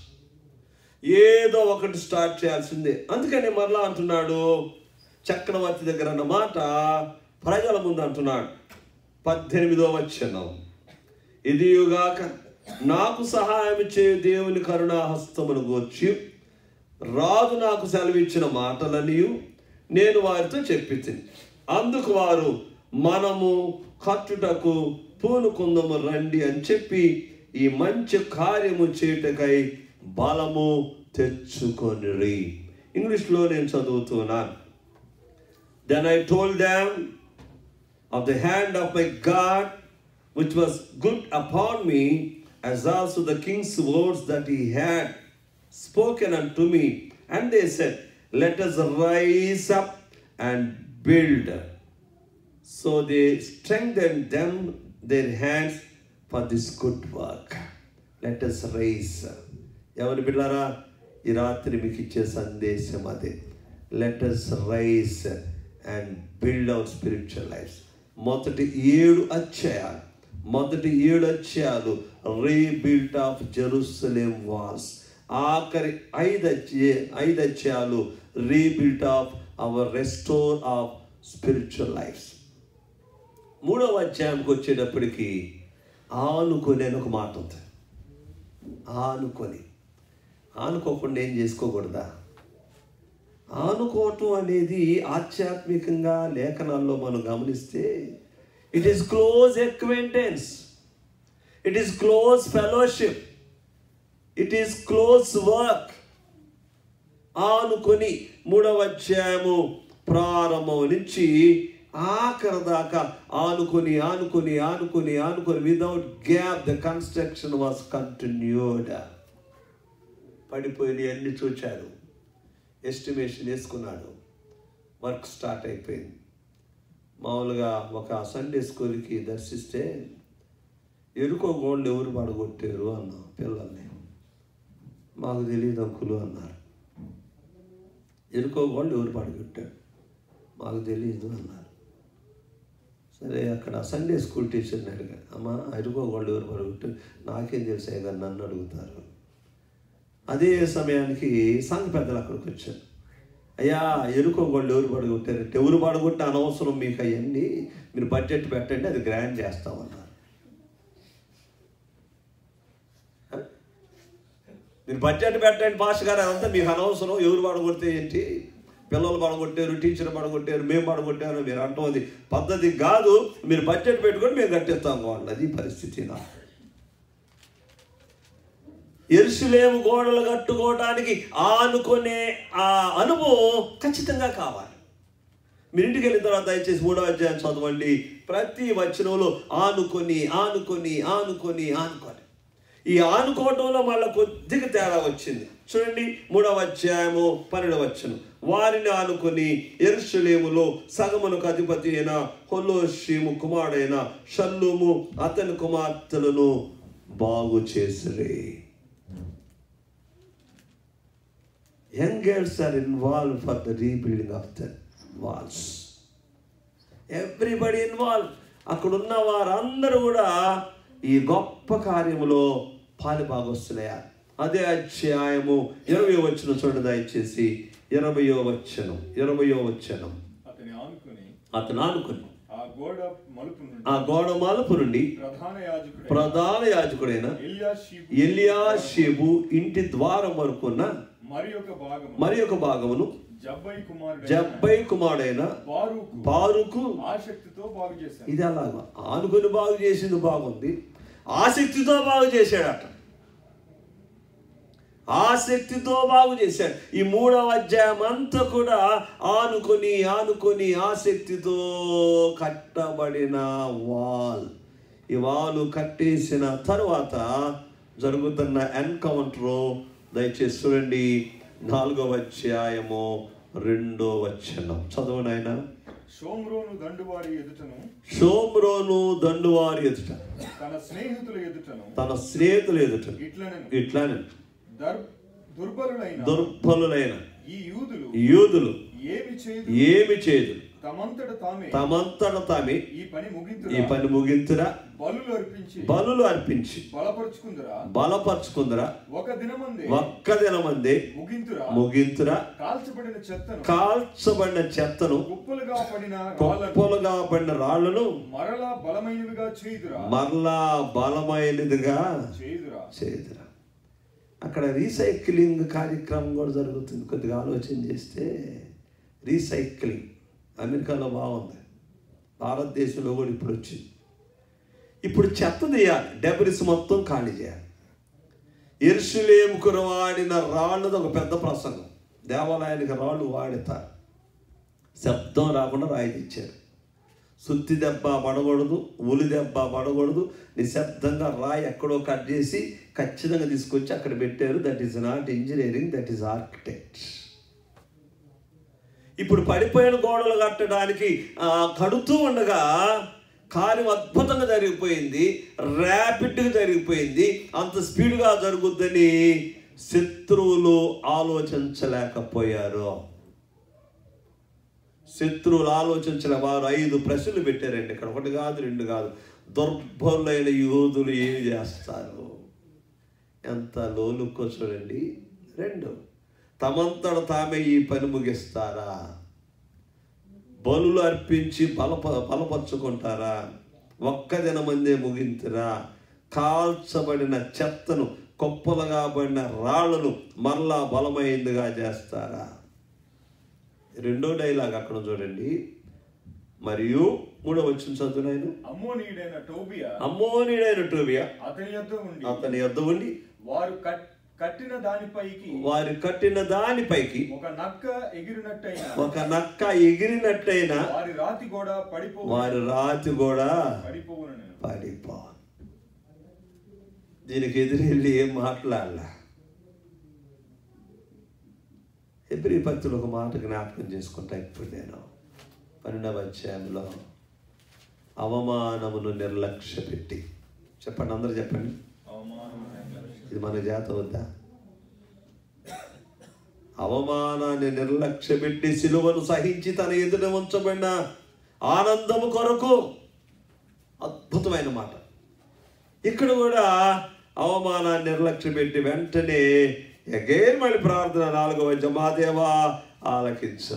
ఏదో ఒకటి స్టార్ట్ చేయాల్సిందే అందుకని మరలా అంటున్నాడు చక్రవర్తి దగ్గర అన్న మాట ప్రజల ముందు అంటున్నాడు పద్దెనిమిదో వచనం ఇదియుగాక నాకు సహాయం చేయు దేవుని కరుణా హస్తమును గూర్చి రాజు నాకు సెలవిచ్చిన మాటలనియు నేను వారితో చెప్పి అందుకు వారు మనము కట్టుటకు పూనుకుందము రండి అని చెప్పి ఈ మంచి కార్యము చేయుటకై బలము తెచ్చుకొనిరి ఇంగ్లీష్లో నేను చదువుతున్నాను then I told them of the hand of my God, which was good upon me, as also the king's words that he had spoken unto me. And they said, Let us rise up and build. So they strengthened them their hands for this good work. Let us rise. ఎవరి బిడ్డారా ఈ రాత్రి మీకు ఇచ్చే సందేశం అదే let us rise and build our spiritual life మొదటి ఏడు అధ్యాయాలు మొదటి ఏడు అధ్యాయాలు రీబిల్ట్ ఆఫ్ జెరూసలేం వాల్స్ ఆఖరి ఐదు అధ్యాయ ఐదు అధ్యాయాలు rebuilt of our restore of spiritual life మూడవ అధ్యాయంకి వచ్చేటప్పటికి ఆనుకొని అని ఒక మాట ఉంది ఆనుకొని ఆనుకోకుండా ఏం చేసుకోకూడదా ఆనుకోవటం అనేది ఆధ్యాత్మికంగా లేఖనాల్లో మనం గమనిస్తే it is close acquaintance it is close fellowship it is close work ఆనుకొని మూడవ అధ్యాయము ప్రారంభం నుంచి ఆఖరి దాకా ఆనుకొని ఆనుకొని ఆనుకొని ఆనుకొని without gap the construction was continued పడిపోయిన అన్ని చూచారు ఎస్టిమేషన్ వేసుకున్నాడు వర్క్ స్టార్ట్ అయిపోయింది మామూలుగా ఒక సండే స్కూల్కి దర్శిస్తే ఎరుకో గోళ్ళు ఎవరు పడగొట్టారు అన్నా పిల్లల్ని మాకు తెలియదు అంకులు అన్నారు ఎరుకో గోళ్ళు ఎవరు పడగొట్టారు మాకు తెలియదు అన్నారు సరే అక్కడ సండే స్కూల్ టీచర్ని అడిగాను అమ్మ ఎరుకో గోళ్ళు ఎవరు పడగొట్టారు నాకేం తెలిసే కానీ నన్ను అడుగుతారు అదే సమయానికి సంఘ పెద్దలు అక్కడికి వచ్చారు అయ్యా ఎరుకో గోళ్ళు ఎవరు పడగొట్టారంటే ఎవరు పడగొట్టే అనవసరం మీకు అవన్నీ మీరు బడ్జెట్ పెట్టండి అది గ్రాండ్ చేస్తామన్నారు మీరు బడ్జెట్ పెట్టండి భాష గారు అదంతా మీకు అనవసరం ఎవరు పడగొడితే ఏంటి పిల్లలు పడగొట్టారు టీచర్ పడగొట్టారు మేము పడగొట్టారు మీరు అంటాం అది పద్ధతి కాదు మీరు బడ్జెట్ పెట్టుకొని మేము కట్టిస్తాం కావాలి అది పరిస్థితి నా ఎరుసలేము గోడలు కట్టుకోవడానికి ఆనుకునే ఆ అనుభవం ఖచ్చితంగా కావాలి మీరు ఇంటికి వెళ్ళిన తర్వాత దయచేసి మూడో అధ్యాయం చదవండి ప్రతి వచనంలో ఆనుకొని ఆనుకొని ఆనుకొని ఆనుకొని ఈ ఆనుకోవటంలో మళ్ళీ కొద్దిగా తేడా వచ్చింది చూడండి మూడవ అధ్యాయము పన్నెండవ వచ్చను వారిని ఆనుకొని ఎరుషలేములో సగమునకు అధిపతి అయిన హొలోషీము కుమారుడైన షల్లుము అతని కుమార్తెలను బాగు చేసిరి young girls are involve for the rebuilding of the walls everybody involve అక్కడ ఉన్న వారందరూ కూడా ఈ గొప్ప కార్యములో పాలు భాగొస్తున్నాయా అదే అధ్యాయము ఇరవై వచ్చిన చూడ దయచేసి ఇరవయో వచ్చనం ఇరవయో వచ్చనం అతని ఆనుకుని అతను ఆనుకుని ఆ గోడ మలుపు నుండి ఆ గోడ మాలపు నుండి ప్రధాన యాజకుడు ప్రధాన యాజకుడైన ఎల్యాషీబు ఎలియాషేబు ఇంటి ద్వారం వరకున్న మరి ఒక భాగం మరి ఒక భాగమును జబ్బై కుమారుడు జబ్బై కుమారుడైన బారుకు బారుకు ఆసక్తితో బాగు చేశాడు ఇది అలాగా ఆనుకొని బాగు చేసింది బాగుంది ఆసక్తితో బాగు చేశాడట ఆసక్తితో బాగు చేశాడు ఈ మూడవ అధ్యాయం అంతా కూడా ఆనుకొని ఆనుకొని ఆసక్తితో కట్టబడిన వాల్ ఈ వాలు కట్టేసిన తరువాత జరుగుతున్న ఎన్కౌంటర్ దయచేసి చూడండి నాలుగవ అధ్యాయము రెండో వచనం చదవనైనా షోమ్రోను దండువారి ఎదుటను షోమ్రోను దండువారి ఎదుట తన స్నేహితుల ఎదుటను తన స్నేహితులు ఎదుట ఇట్లనెను ఇట్లానే దర్ దుర్బలులైన దుర్బలులైన ఈ యూదులు యూదులు ఏమి చేయదు ఏమి చేయదు తమంతట తామే తమంతట తామే ఈ పని ఈ ముగింతురా పని ముగింతురా బలులు అర్పించి బలులు అర్పించి బలపరుచుకుందురా బలపరుచుకుందరా ఒక దినమందే ఒక్క దినమందే ముగింతురా ముగింతురా కాల్చబడిన చెత్తను కాల్చబడిన చెత్తను కుప్పలుగా పడిన రాళ్ళను కుప్పలుగా పడిన రాళ్లను మరలా బలమైనవిగా చేయుదురా మరలా బలమైనదిగా చేయుదురా చేదురా అక్కడ రీసైక్లింగ్ కార్యక్రమం కూడా జరుగుతుంది కొద్దిగా ఆలోచన చేస్తే రీసైక్లింగ్ అమెరికాలో బాగుంది భారతదేశంలో కూడా ఇప్పుడు వచ్చింది ఇప్పుడు చెత్త తీయాలి డెబరిస్ మొత్తం ఖాళీ చేయాలి ఎరుసలేముకు వాడిన రాళ్ళది ఒక పెద్ద ప్రసంగం దేవాలయానికి రాళ్ళు వాడతారు శబ్దం రాకుండా రాయి తెచ్చారు సుత్తి దెబ్బ పడకూడదు ఉలి దెబ్బ పడకూడదు నిశ్శబ్దంగా రాయి ఎక్కడో కట్ చేసి ఖచ్చితంగా తీసుకొచ్చి అక్కడ పెట్టారు that is not engineering that is architect ఇప్పుడు పడిపోయిన గోడలు కట్టడానికి ఆ, కడుతూ ఉండగా కార్యం అద్భుతంగా జరిగిపోయింది ర్యాపిడ్గా జరిగిపోయింది అంత స్పీడ్గా జరుగుద్దని శత్రువులు ఆలోచించలేకపోయారు శత్రువులు ఆలోచించిన వారు ఐదు ప్రశ్నలు పెట్టారండి ఇక్కడ ఒకటి కాదు రెండు కాదు దుర్బలులైన యోధులు ఏమి చేస్తారు ఎంత లోలుక్కో చూడండి రెండు తమంతట తామే ఈ పని ముగిస్తారా బలులు అర్పించి బలప బలపరుచుకుంటారా ఒక్క దినమందే ముగింతురా కాల్చబడిన చెత్తను కొప్పలుగా పడిన రాళ్లను మరలా బలమైందిగా చేస్తారా రెండో డైలాగ్ అక్కడ చూడండి మరియు మూడో వచ్చిన చదువునైన అమ్మోనీయుడైన టోబియా అమ్మోనిడైన టోబియా అతని యొద్ద ఉండి అతని యొద్ద ఉండి వారు కట్- కట్టిన దానిపైకి వారి కట్టిన దానిపైకి ఒక నక్క ఎగిరినట్టయినా ఒక నక్క ఎగిరినట్టయినా వారి రాతి గోడ పడిపో వారి రాతి కూడా పడిపోవును నేను పడిపో దీనికి ఎదురెళ్ళి ఏం మాట్లాడలా ఎబ్రి భక్తులు ఒక మాట జ్ఞాపకం చేసుకుంటా ఇప్పుడు నేను పన్నెండవ అధ్యాయంలో అవమానమును నిర్లక్ష్య పెట్టి చెప్పండి అందరూ చెప్పండి అవమానం ఇది మన జాత వద్దా అవమానాన్ని నిర్లక్ష్య పెట్టి సిలువను సహించి తన ఎదుట ఉంచబడిన ఆనందము కొరకు అద్భుతమైన మాట ఇక్కడ కూడా అవమానాన్ని నిర్లక్ష్య పెట్టి వెంటనే ఎగైన్ మళ్ళీ ప్రార్థన నాలుగవ వచ్చి మా దేవా ఆలకించు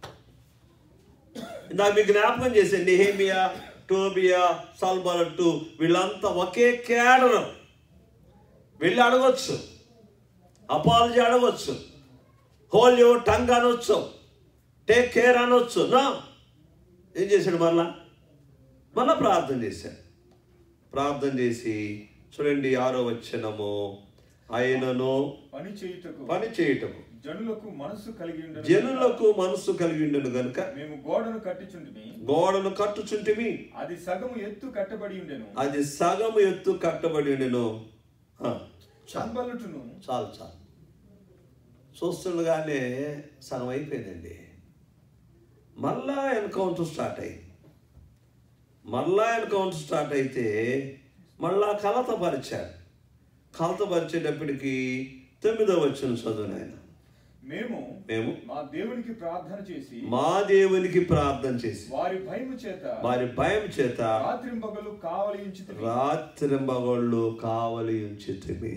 ఇందాక మీకు జ్ఞాపకం చేసే నెహేమియా టోబియా సల్బలట్టు వీళ్ళంతా ఒకే కేడరం వెళ్ళి అడగొచ్చు అపాలజీ అడగొచ్చు హోల్ యువర్ టంగ్ అనొచ్చు టేక్ కేర్ అనొచ్చు నా ఏం చేశాడు మరలా మళ్ళా ప్రార్థన చేశాడు ప్రార్థన చేసి చూడండి ఆరో వచ్చినము ఆయనను పని చేయుటకు పని చేయటము జనులకు మనస్సు కలిగి ఉండను జనులకు మనస్సు కలిగి ఉండను గనుక మేము గోడను కట్టిచుంటిమి గోడను కట్టుచుంటివి అది సగము ఎత్తు కట్టబడి ఉండెను అది సగము ఎత్తు కట్టబడి ఉండెను ఆ, చాలు చంబలుటును చాలు చాలు చూస్తుండగానే సగం అయిపోయిందండి మళ్ళా ఎన్కౌంటర్ స్టార్ట్ అయింది మళ్ళా ఎన్కౌంటర్ స్టార్ట్ అయితే మళ్ళా కలతపరిచాడు కలతపరిచేటప్పటికి తొమ్మిదో వచ్చిన చదువు నాయన మేము మేము మా దేవునికి ప్రార్థన చేసి మా దేవునికి ప్రార్థన చేసి వారి భయము చేత వారి భయం చేత రాత్రింపగలు కావలి ఉంచితిమి. రాత్రింబగళ్ళు కావలి ఉంచితిమి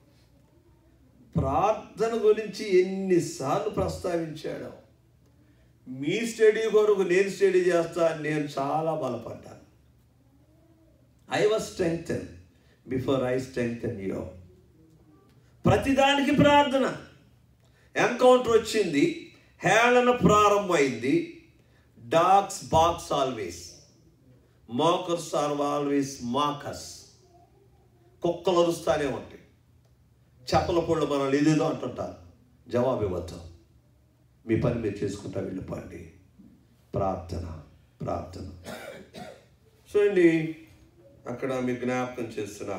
ప్రార్థన గురించి ఎన్నిసార్లు ప్రస్తావించాడు మీ స్టడీ కొరకు నేను స్టడీ చేస్తాను నేను చాలా బలపడ్డాను I was strengthen before I strengthen you ప్రతిదానికి ప్రార్థన ఎన్కౌంటర్ వచ్చింది హేళన ప్రారంభమైంది dogs barks always mockers are always mockers కుక్కలు అరుస్తానే ఉంటాయి చేపల పొళ్ళు మనల్ని ఇదేదో అంటుంటారు జవాబు ఇవ్వద్దు మీ పని మీరు చేసుకుంటా వెళ్ళిపోండి ప్రార్థన ప్రార్థన చూడండి అక్కడ మీ జ్ఞాపకం చేస్తున్నా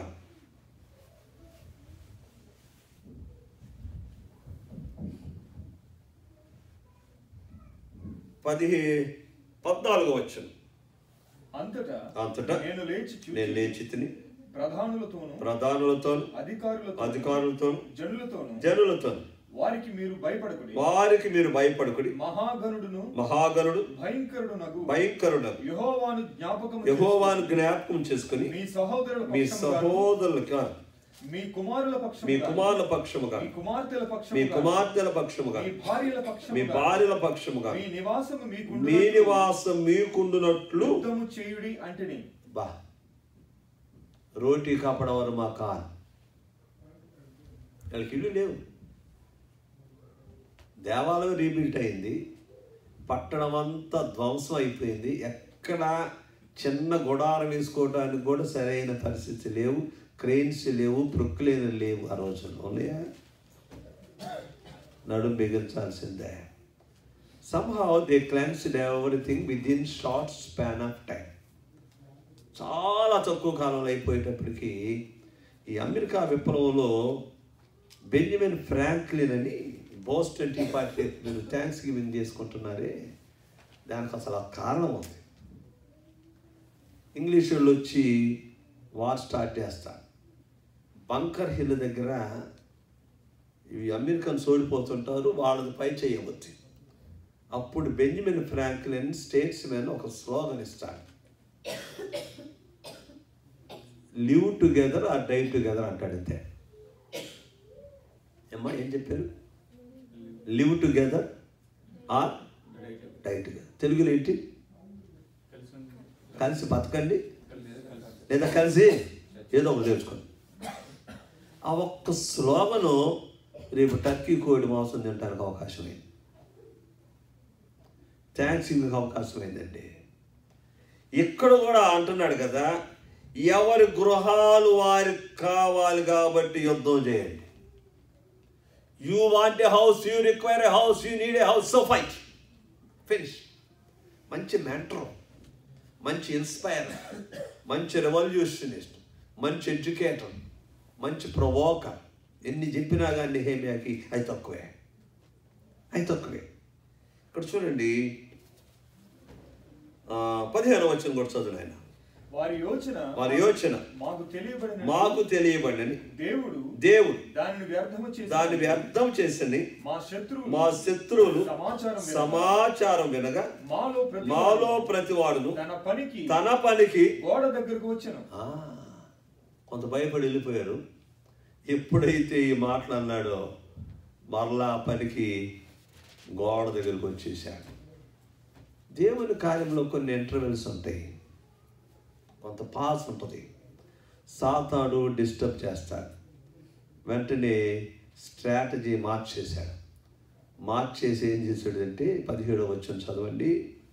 పదిహే పద్నాలుగు వచ్చును అంతటా అంతటా నేను లేచి చూచి నేను లేచి తిని ప్రధానులతోను ప్రధానులతోను అధికారులతో అధికారులతోను జనులతోను జనులతోను వారికి మీరు భయపడకుడి వారికి మీరు భయపడుకుడి మహాగణుడును మహాగణుడు భయంకరుడు నగు భయంకరుడు యహోవాను జ్ఞాపకం యహోవాను జ్ఞాపకం చేసుకుని మీ సహోదరుల మీ పక్షముగాను, సహోదరులకి మీ కుమారుల మీ పక్షముగాను, కుమారుల పక్షముగా మీ కుమార్తెల మీ పక్షముగాను, కుమార్తెల పక్షముగా మీ భార్యల మీ పక్షముగాను, భార్యల పక్షముగా మీ నివాసము మీ మీకు నివాసం మీకుండునట్లు యుద్ధము చేయుడి అంటేని బా రోటీ కాపడవారు మా కార్ వాళ్ళకి ఇల్లు లేవు దేవాలయం రీబిల్ట్ అయింది పట్టణం అంతా ధ్వంసం అయిపోయింది ఎక్కడ చిన్న గుడారం వేసుకోవడానికి కూడా సరైన పరిస్థితి లేవు క్రెయిన్స్ లేవు ప్రొక్లేన్లు లేవు ఆ రోజుల్లో ఉన్నాయా నడుం బిగించాల్సిందే somehow they cleansed everything within short span of time చాలా తక్కువ కాలంలో అయిపోయేటప్పటికి ఈ అమెరికా విప్లవంలో బెంజమిన్ ఫ్రాంక్లిన్ అని బోస్టన్ టీ పార్టీ మీరు థ్యాంక్స్ గివింగ్ చేసుకుంటున్నారే దానికి అసలు ఆ కారణం ఉంది ఇంగ్లీష్ వాళ్ళు వచ్చి వార్ స్టార్ట్ చేస్తారు బంకర్ హిల్ దగ్గర ఇవి అమెరికన్స్ ఓడిపోతుంటారు వాళ్ళది పై చేయవద్దు అప్పుడు బెంజమిన్ ఫ్రాంక్లిన్ స్టేట్స్ మ్యాన్ ఒక స్లోగన్ ఇస్తాడు live together or die together అంటాడు అంతే అమ్మా ఏం చెప్పారు live together or die together తెలుగులో ఏంటి కలిసి బతకండి లేదా కలిసి ఏదో ఒకటి తెలుసుకోండి ఆ ఒక్క స్లోగను రేపు టర్కీ కోడి మాంసం తినడానికి అవకాశం అయింది థ్యాంక్స్ గివింగ్ అవకాశం అయిందండి ఇక్కడ కూడా అంటున్నాడు కదా ఎవరి గృహాలు వారికి కావాలి కాబట్టి యుద్ధం చేయండి you want a house you require a house you need a house so fight finish మంచి మెంటర్ మంచి ఇన్స్పైర్ మంచి రెవల్యూషనిస్ట్ మంచి ఎడ్యుకేటర్ మంచి ప్రొవోకర్ ఎన్ని చెప్పినా కానీ హేమియాకి అవి తక్కువే అవి తక్కువే ఇక్కడ చూడండి ఆ, పదిహేను వచ్చిన కూడా చదువు ఆయన వారి యోచన వారి యోచన మాకు తెలియబడిన మాకు తెలియబడినని దేవుడు దేవుడు దానిని వ్యర్థము చేసి దాన్ని వ్యర్థం చేసని మా శత్రువు మా శత్రువులు సమాచారం వినగా, సమాచారం వినగా మాలో ప్రతి మాలో ప్రతివాడును తన పనికి తన పనికి గోడ దగ్గరకు వచ్చాను ఆ, కొంత భయపడి వెళ్ళిపోయారు ఎప్పుడైతే ఈ మాటలు అన్నాడో మరలా ఆ పనికి గోడ దగ్గరికి వచ్చేసాడు దేవుని కార్యంలో కొన్ని ఇంటర్వెల్స్ ఉంటాయి కొంత పాస్ ఉంటుంది సాతాడు డిస్టర్బ్ చేస్తాడు వెంటనే స్ట్రాటజీ మార్చేశాడు మార్చేసి ఏం చేశాడంటే పదిహేడవ వచ్చిన చదవండి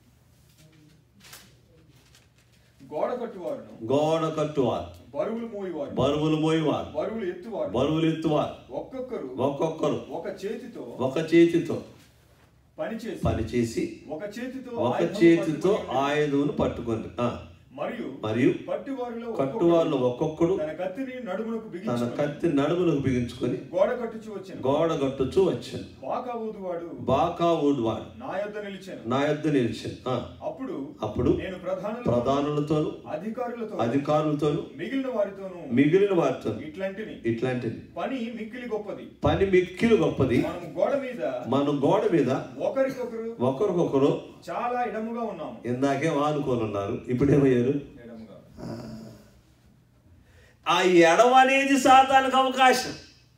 గోడ కట్టువారును గోడ కట్టువారు బరువులు మోయివారు బరువులు మోయవారు బరువులు ఎత్తువారు బరువులు ఎత్తువారు ఒక్కొక్కరు ఒక్కొక్కరు ఒక చేతితో ఒక చేతితో పని చేసి పని చేసి ఒక చేతితో ఒక ఆయుధం చేతితో పట్టుకొని ఆయుధమును పట్టుకుంది ఆ, మరియు మరియు పట్టువారిలో కట్టువాళ్ళు ఒక్కొక్కడు ఒక్కొక్కడు తన కత్తిని నడుమునకు తన బిగించుకొని కత్తి నడుములకు బిగించుకొని గోడ కట్టుచు వచ్చాను గోడ కట్టుచూ వచ్చాను బాకా ఊదువాడు బాకా ఊడువాడు నా యొద్ద నిలిచాను నా యొద్ద నిలిచాను ఆ, అప్పుడు అప్పుడు నేను ప్రధానులు ప్రధానులతోను అధికారులతో అధికారులతోను మిగిలిన వారితోను మిగిలిన వారితో ఇట్లాంటిని ఇట్లాంటిది పని మిక్కిలి గొప్పది పని మిక్కిలు గొప్పది మనం గోడ మీద మనం గోడ మీద ఒకరికొకరు ఒకరికొకరు చాలా ఇడముగా ఉన్నాము ఇందాకే ఆనుకొని ఉన్నారు ఇప్పుడేమయ్యారు ఇడముగా ఆ ఎడవ అనేది సాతానికి అవకాశం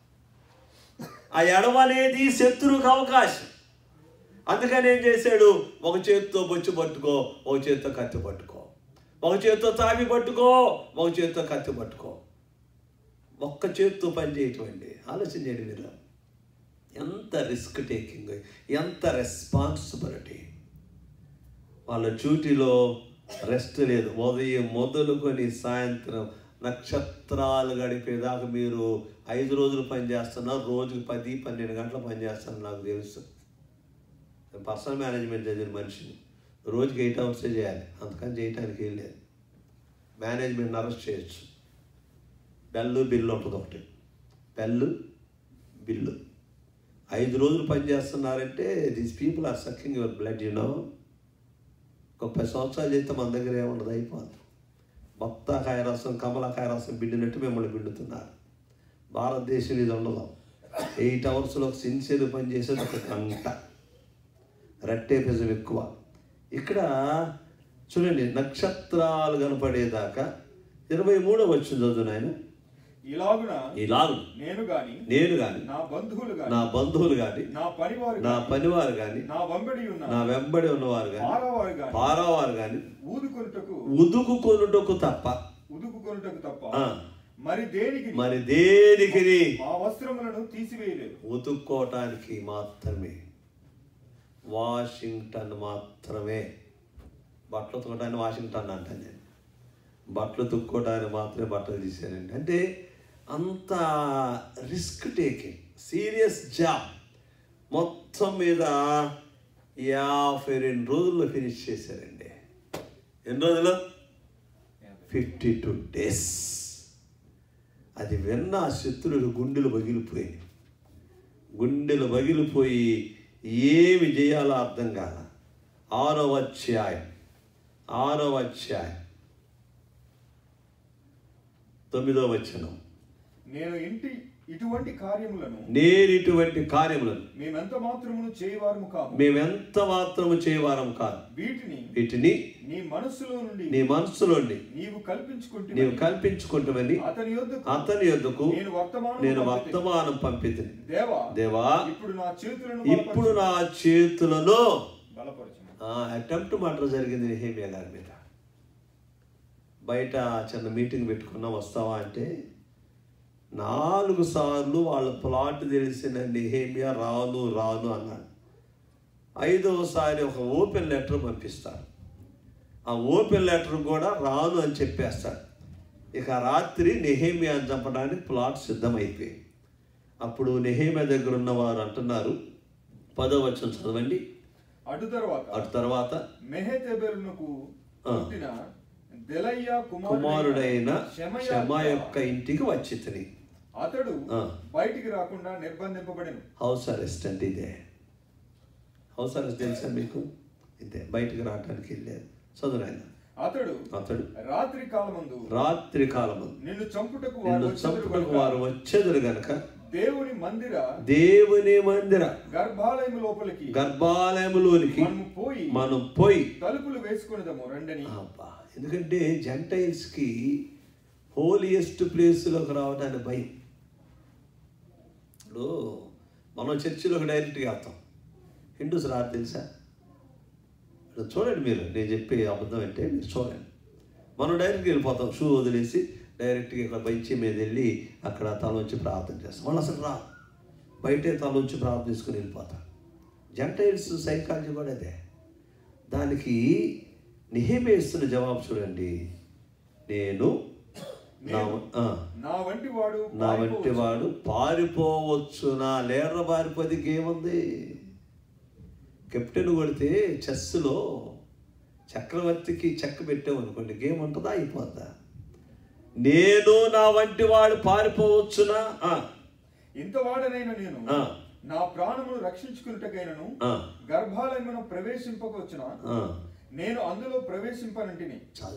ఆ ఎడవ అనేది శత్రువుకి అవకాశం అందుకని ఏం చేశాడు ఒక చేతితో బొచ్చు పట్టుకో ఒక చేతితో కత్తి పట్టుకో ఒక చేతితో తావి పట్టుకో ఒక చేతితో కత్తి పట్టుకో ఒక్క చేతితో పని చేయటం అండి ఆలోచన చేయండి మీరు ఎంత రిస్క్ టేకింగ్ ఎంత రెస్పాన్సిబిలిటీ వాళ్ళ డ్యూటీలో రెస్ట్ లేదు ఉదయం మొదలుకొని సాయంత్రం నక్షత్రాలు గడిపేదాకా మీరు ఐదు రోజులు పని చేస్తున్నారు రోజుకి పది పన్నెండు గంటలు పని చేస్తాను నాకు తెలుసు నేను పర్సనల్ మేనేజ్మెంట్ చదివిన మనిషిని రోజుకి ఎయిట్ అవర్సే చేయాలి అందుకని చేయటానికి ఏం లేదు మేనేజ్మెంట్ అరెస్ట్ చేయొచ్చు బెల్లు బిల్లు ఉంటుంది ఒకటి బెల్లు బిల్లు ఐదు రోజులు పని చేస్తున్నారంటే these people are sucking your blood you know ఒక పది సంవత్సరాలు చేస్తే మన దగ్గర ఏముండదు అయిపోద్ది బత్తాకాయ రసం కమలాకాయ రసం పిండినట్టు మిమ్మల్ని పిండుతున్నారు భారతదేశం ఇది ఉండదు ఎయిట్ అవర్స్లో సిన్సియర్ పని చేసేది ఒక గంట రెట్టేపిజం ఎక్కువ ఇక్కడ చూడండి నక్షత్రాలు కనపడేదాకా ఇరవై మూడో వచ్చింది చదువు నాయన ఇలాగున ఇలాగు నేను గాని నేను కానీ నా బంధువులు గాని నా బంధువులు కానీ నా పనివారు నా గాని, పనివారు కానీ నా వెంబడి ఉన్న నా వెంబడి ఉన్నవారు కానీ పారవారు గాని పారావారు కానీ ఊదుకొనుటకు ఉదుకు కొనుటకు తప్ప ఉదుకుకొనుటకు తప్ప ఆ, మరి దేనికి మరి దేనికి మా వస్త్రములను తీసివేయలేదు ఉతుక్కోవటానికి మాత్రమే వాషింగ్టన్ మాత్రమే బట్టలు ఉతుక్కోవటానికి వాషింగ్టన్ అంటాను నేను బట్టలు తుక్కోవడానికి మాత్రమే బట్టలు తీసానండి అంటే అంత రిస్క్ టేకింగ్ సీరియస్ జాబ్ మొత్తం మీద యాభై రెండు రోజుల్లో ఫినిష్ చేశారండి ఎన్ని రోజులు ఫిఫ్టీ టూ డేస్ అది విన్న ఆ శత్రువులు గుండెలు పగిలిపోయాయి గుండెలు పగిలిపోయి ఏమి చేయాలో అర్థం కాల ఆరవ అధ్యాయం ఆరవ అధ్యాయం తొమ్మిదో వచనం నేను ఇంటి ఇటువంటి కార్యములను నేను ఇటువంటి కార్యములను మేమెంత మాత్రమును చేయవారము కాము మేమెంత మాత్రము చేయవారం కాదు వీటిని వీటిని నీ మనస్సులో నుండి నీ మనసులోండి నీవు కల్పించుకుంటే నీవు కల్పించుకుంటామని అతని యొద్దకు అతని యొద్దకు నేను వర్తమానం నేను వర్తమానం పంపితే దేవా దేవా ఇప్పుడు నా చేతులను ఇప్పుడు నా చేతులలో బలపరచు అటెంప్ట్ మర్డర్ జరిగింది నెహేమియా గారి మీద బయట చిన్న మీటింగ్ పెట్టుకున్నాం వస్తావా అంటే నాలుగు సార్లు వాళ్ళ ప్లాట్ తెలిసిన నెహేమియా రాను రాను అన్నాడు ఐదవసారి ఒక ఓపెన్ లెటర్ పంపిస్తారు ఆ ఓపెన్ లెటర్ కూడా రాను అని చెప్పేస్తాడు ఇక రాత్రి నెహేమియాని చంపడానికి ప్లాట్ సిద్ధమైపోయి అప్పుడు నెహేమియా దగ్గర ఉన్నవారు అంటున్నారు పదో వచ్చిన చదవండి అటు తర్వాత అటు తర్వాత మెహెతెబెలునకు ఆ. పుట్టిన దెలయ్య కుమారుడైన శమయ శమ యొక్క ఇంటికి వచ్చి తిని అతడు ఆ. బయటికి రాకుండా నిర్బంధింపబడెను హౌస్ అరెస్ట్ అంటే ఇదే హౌస్ అరెస్ట్ తెలుసా మీకు ఇదే బయటకు రావడానికి వెళ్ళారు చదువునాయన అతడు అతడు రాత్రి కాలమందు రాత్రి కాలము నిన్ను చంపుటకు వారు నిన్ను వచ్చెదరు చంపుటకు గనుక వారు వచ్చేదురు గనక దేవుని మందిర దేవుని మందిర గర్భాలయం లోపలికి గర్భాలయములోనికి మనము పోయి మనం పోయి తలుపులు వేసుకునేదము రండని అబ్బా ఎందుకంటే జంటైల్స్కి హోలియెస్ట్ ప్లేస్లోకి రావడానికి భయం ఇప్పుడు మనం చర్చిలోకి డైరెక్ట్గా వెళ్తాం హిందూస్ రారు తెలుసా ఇప్పుడు చూడండి మీరు నేను చెప్పే అబద్ధం అంటే మీరు చూడండి మనం డైరెక్ట్గా వెళ్ళిపోతాం షూ వదిలేసి డైరెక్ట్గా ఇక్కడ బెంచి మీద వెళ్ళి అక్కడ తల వచ్చి ప్రార్థన చేస్తాం వాళ్ళు అసలు రా బయటే తల వచ్చి ప్రార్థన చేసుకుని వెళ్ళిపోతాం జంటైల్స్ సైకాలజీ కూడా అదే దానికి నిహేమే ఇస్తున్న జవాబు చూడండి నేను నా ఆ, నా వంటి వాడు నా వంటి వాడు పారిపోవచ్చు నా లేర పారిపోతే ఏముంది కెప్టెన్ కొడితే చెస్లో చక్రవర్తికి చెక్క పెట్టావు అనుకోండి గేమ్ ఉంటుందా అయిపోద్దా నేను నా వంటి వాడు పారిపోవచ్చునా ఆ, ఇంత వాడనైన నేను ఆ, నా ప్రాణమును రక్షించుకున్నటకైనను ఆ, గర్భాలయమును ప్రవేశింపవచ్చున ఆ. నేను అందులో ప్రవేశింపనంటిని చాలు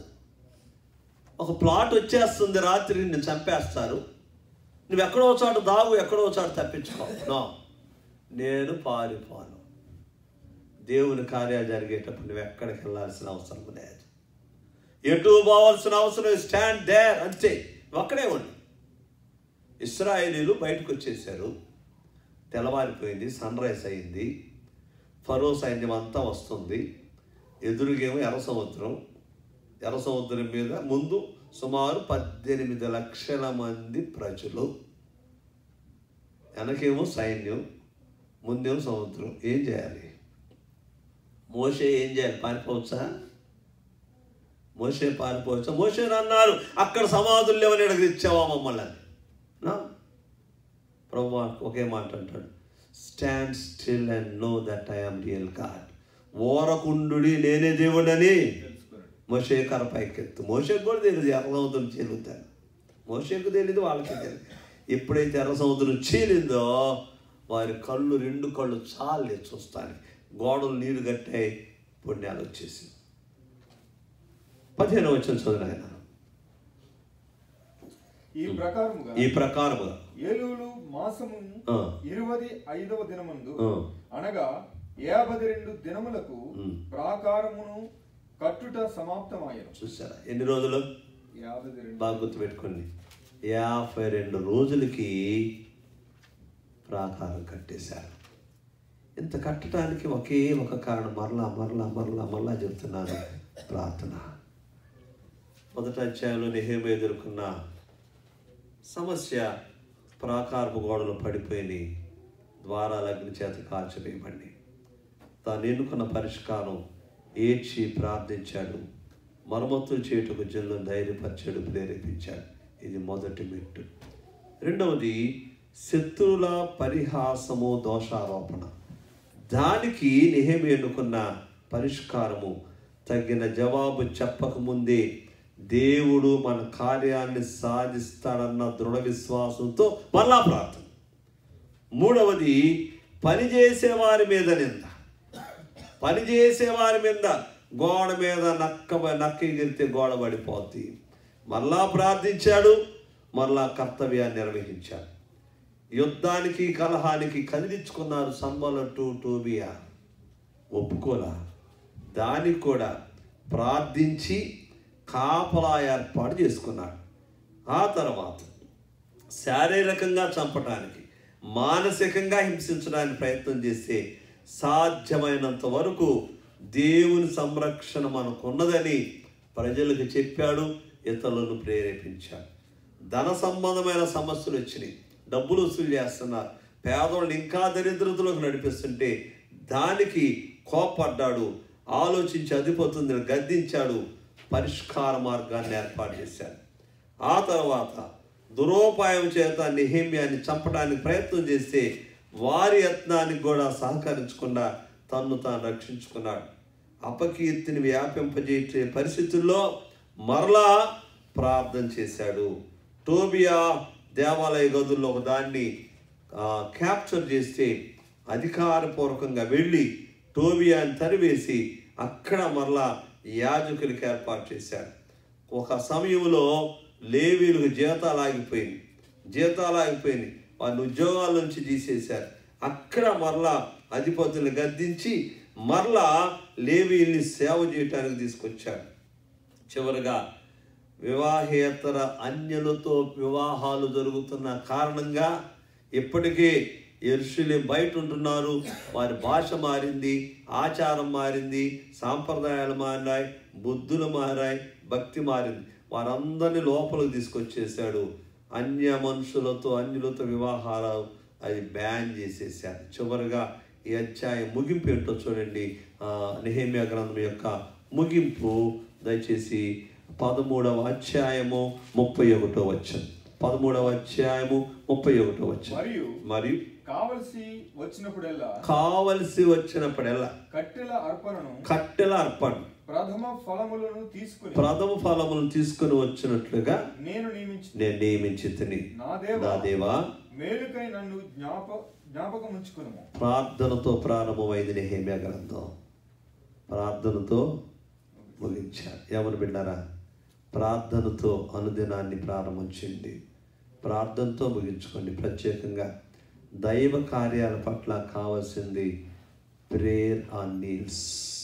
ఒక ప్లాట్ వచ్చేస్తుంది రాత్రి నిన్ను చంపేస్తారు నువ్వు ఎక్కడో చోట దాగు ఎక్కడో చోట తప్పించుకో నో నేను పారిపోను దేవుని కార్యాలు జరిగేటప్పుడు నువ్వు ఎక్కడికి వెళ్ళాల్సిన అవసరం లేదు ఎటు పోవాల్సిన అవసరం స్టాండ్ దేర్ అంతే నువ్వు అక్కడే ఉండు ఇస్రాయేలీలు బయటకు వచ్చేసారు తెల్లవారిపోయింది సన్ రైజ్ అయింది ఫరో సైన్యం అంతా వస్తుంది ఎదురుగేమో ఎర్ర సముద్రం ఎర్ర సముద్రం మీద ముందు సుమారు పద్దెనిమిది లక్షల మంది ప్రజలు వెనకేమో సైన్యం ముందేమో సముద్రం ఏం చేయాలి మోషే ఏం చేయాలి పారిపోవచ్చా మోషే పారిపోవచ్చా మోషే అన్నారు అక్కడ సమాధులు లేవని ఇక్కడికి ఇచ్చావా మమ్మల్ని అని నా ప్రభు ఒకే మాట అంటాడు stand still and know that I'm real God ఓరకుండుడి నేనే దేవుడని తెలుసుకున్నాడు మోషే కర్ర పైకెత్తు మోషకు కూడా తెలియదు ఎర్ర సముద్రం చీలుతాను మోషకు తెలియదు వాళ్ళకి తెలియదు ఎప్పుడైతే ఎర్ర సముద్రం చీలిందో వారి కళ్ళు రెండు కళ్ళు చాలే చూస్తానికి గోడలు నీరు కట్టాయి పుణ్యాలు వచ్చేసి పదిహేను వచ్చిన చదువు ఆయన ఈ ప్రకారముగా ఈ ప్రకారముగా ఏలూలు మాసము ఆ, ఇరవై ఐదవ దినమందు ఆ, అనగా యాభై రెండు దినములకు ఉమ్. ప్రాకారమును కట్టుట సమాప్తమాయను చూసారా ఎన్ని రోజులు యాభై రెండు బాగా గుర్తుపెట్టుకోండి యాభై రెండు రోజులకి ప్రాకారం కట్టేశారు ఇంత కట్టడానికి ఒకే ఒక కారణం మరలా మరలా మరలా మరలా చెప్తున్నాను ప్రార్థన మొదటి అధ్యాయంలో నెహేమ ఎదుర్కొన్న సమస్య ప్రాకారపు గోడలు పడిపోయి ద్వారాలు అగ్ని చేత కాల్చివేయబడి తాను ఎన్నుకున్న పరిష్కారం ఏడ్చి ప్రార్థించాడు మరమ్మతులు చేయుటకు జనులను ధైర్యపరిచాడు ప్రేరేపించాడు ఇది మొదటి మెట్టు రెండవది శత్రువుల పరిహాసము దోషారోపణ దానికి నిహేమి ఎన్నుకున్న పరిష్కారము తగిన జవాబు చెప్పకముందే దేవుడు మన కార్యాన్ని సాధిస్తాడన్న దృఢ విశ్వాసంతో మళ్ళా ప్రార్థన మూడవది పనిచేసే వారి మీద నింద పనిచేసే వారి మీద గోడ మీద నక్క నక్క ఎగిరితే గోడ పడిపోద్ది మళ్ళా ప్రార్థించాడు మళ్ళా కర్తవ్యాన్ని నిర్వహించాడు యుద్ధానికి కలహానికి కదిలించుకున్నారు సంబల టు టోబియా ఒప్పుకోలా దానికి కూడా ప్రార్థించి కాపలా ఏర్పాటు చేసుకున్నాడు ఆ తర్వాత శారీరకంగా చంపడానికి మానసికంగా హింసించడానికి ప్రయత్నం చేస్తే సాధ్యమైనంత వరకు దేవుని సంరక్షణ మనకున్నదని ప్రజలకు చెప్పాడు ఇతరులను ప్రేరేపించాడు ధన సంబంధమైన సమస్యలు వచ్చినాయి డబ్బులు వసూలు చేస్తున్నారు పేదవాళ్ళు ఇంకా దరిద్రతలోకి నడిపిస్తుంటే దానికి కోపడ్డాడు ఆలోచించి అధిపతుందని గద్దించాడు పరిష్కార మార్గాన్ని ఏర్పాటు చేశాడు ఆ తర్వాత దురోపాయం చేత నిహేమ్యాన్ని చంపడానికి ప్రయత్నం చేస్తే వారి యత్నానికి కూడా సహకరించకుండా తన్ను తాను రక్షించుకున్నాడు అపకీర్తిని వ్యాపింపజేసే పరిస్థితుల్లో మరలా ప్రార్థన చేశాడు టోబియా దేవాలయ గదుల్లో ఒక దాన్ని ఆ, క్యాప్చర్ చేస్తే అధికారపూర్వకంగా వెళ్ళి టోబియాని తరివేసి అక్కడ మరలా యాజకులకి ఏర్పాటు చేశాడు ఒక సమయంలో లేవీలకు జీతాలు ఆగిపోయింది జీతాలు ఆగిపోయినాయి వారిని ఉద్యోగాల నుంచి తీసేశారు అక్కడ మరలా అధిపతుల్ని గద్దించి మరలా లేవీల్ని సేవ చేయటానికి తీసుకొచ్చాడు చివరగా వివాహేతర అన్యులతో వివాహాలు జరుగుతున్న కారణంగా ఇప్పటికే ఎరుషులే బయట ఉంటున్నారు వారి భాష మారింది ఆచారం మారింది సాంప్రదాయాలు మారినాయి బుద్ధులు మారాయి భక్తి మారింది వారందరినీ లోపలికి తీసుకొచ్చేసాడు అన్య మనుషులతో అన్యులతో వివాహాలు అది బ్యాన్ చేసేసారు చివరిగా ఈ అధ్యాయం ముగింపు ఏంటో చూడండి ఆ, నెహేమియా గ్రంథం యొక్క ముగింపు దయచేసి పదమూడవ అధ్యాయము ముప్పై ఒకటో వచ్చాను పదమూడవ అధ్యాయము ముప్పై ఒకటో వచ్చాను మరియు మరియు కావలసి వచ్చినప్పుడల్లా కావలసి వచ్చినప్పుడల్లా కట్టెల అర్పణను కట్టెల అర్పణ ప్రథమ ఫలములను తీసుకుని ప్రథమ ఫలములను తీసుకుని వచ్చినట్లుగా నేను నియమించి నేను నియమించి తిని నా దేవ నా దేవా మేలుకై నన్ను జ్ఞాప జ్ఞాపకం ఉంచుకును ప్రార్థనతో ప్రారంభమైంది నెహేమియా గ్రంథం ప్రార్థనతో ముగించారు ఏమని బిడ్డారా ప్రార్థనతో అనుదినాన్ని ప్రారంభించండి ప్రార్థనతో ముగించుకోండి ప్రత్యేకంగా దైవ కార్యాల పట్ల కావాల్సింది ప్రేయర్ ఆన్ నీల్స్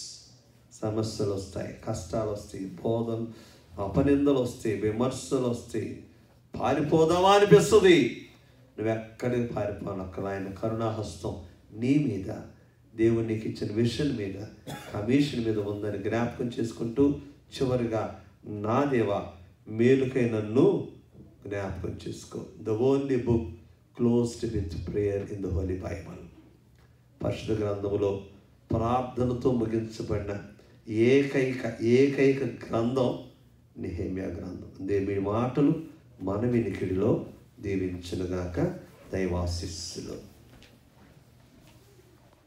సమస్యలు వస్తాయి కష్టాలు వస్తాయి బోధలు అపనిందలు వస్తాయి విమర్శలు వస్తాయి పారిపోదామా అనిపిస్తుంది నువ్వెక్కడికి పారిపోను అక్కడ ఆయన కరుణాహస్తం నీ మీద దేవుడు నీకు ఇచ్చిన విషన్ మీద కమిషన్ మీద ఉందని జ్ఞాపకం చేసుకుంటూ చివరిగా నా దేవా మేలుకై నన్ను జ్ఞాపకం చేసుకో the only book closed with prayer in the Holi Bible పరిశుద్ధ గ్రంథములో ప్రార్థనతో ముగించబడిన ఏకైక ఏకైక గ్రంథం నిహేమ్యా గ్రంథం దేవి మాటలు మన వినికిడిలో దీవించునుగాక దైవాశిస్సులు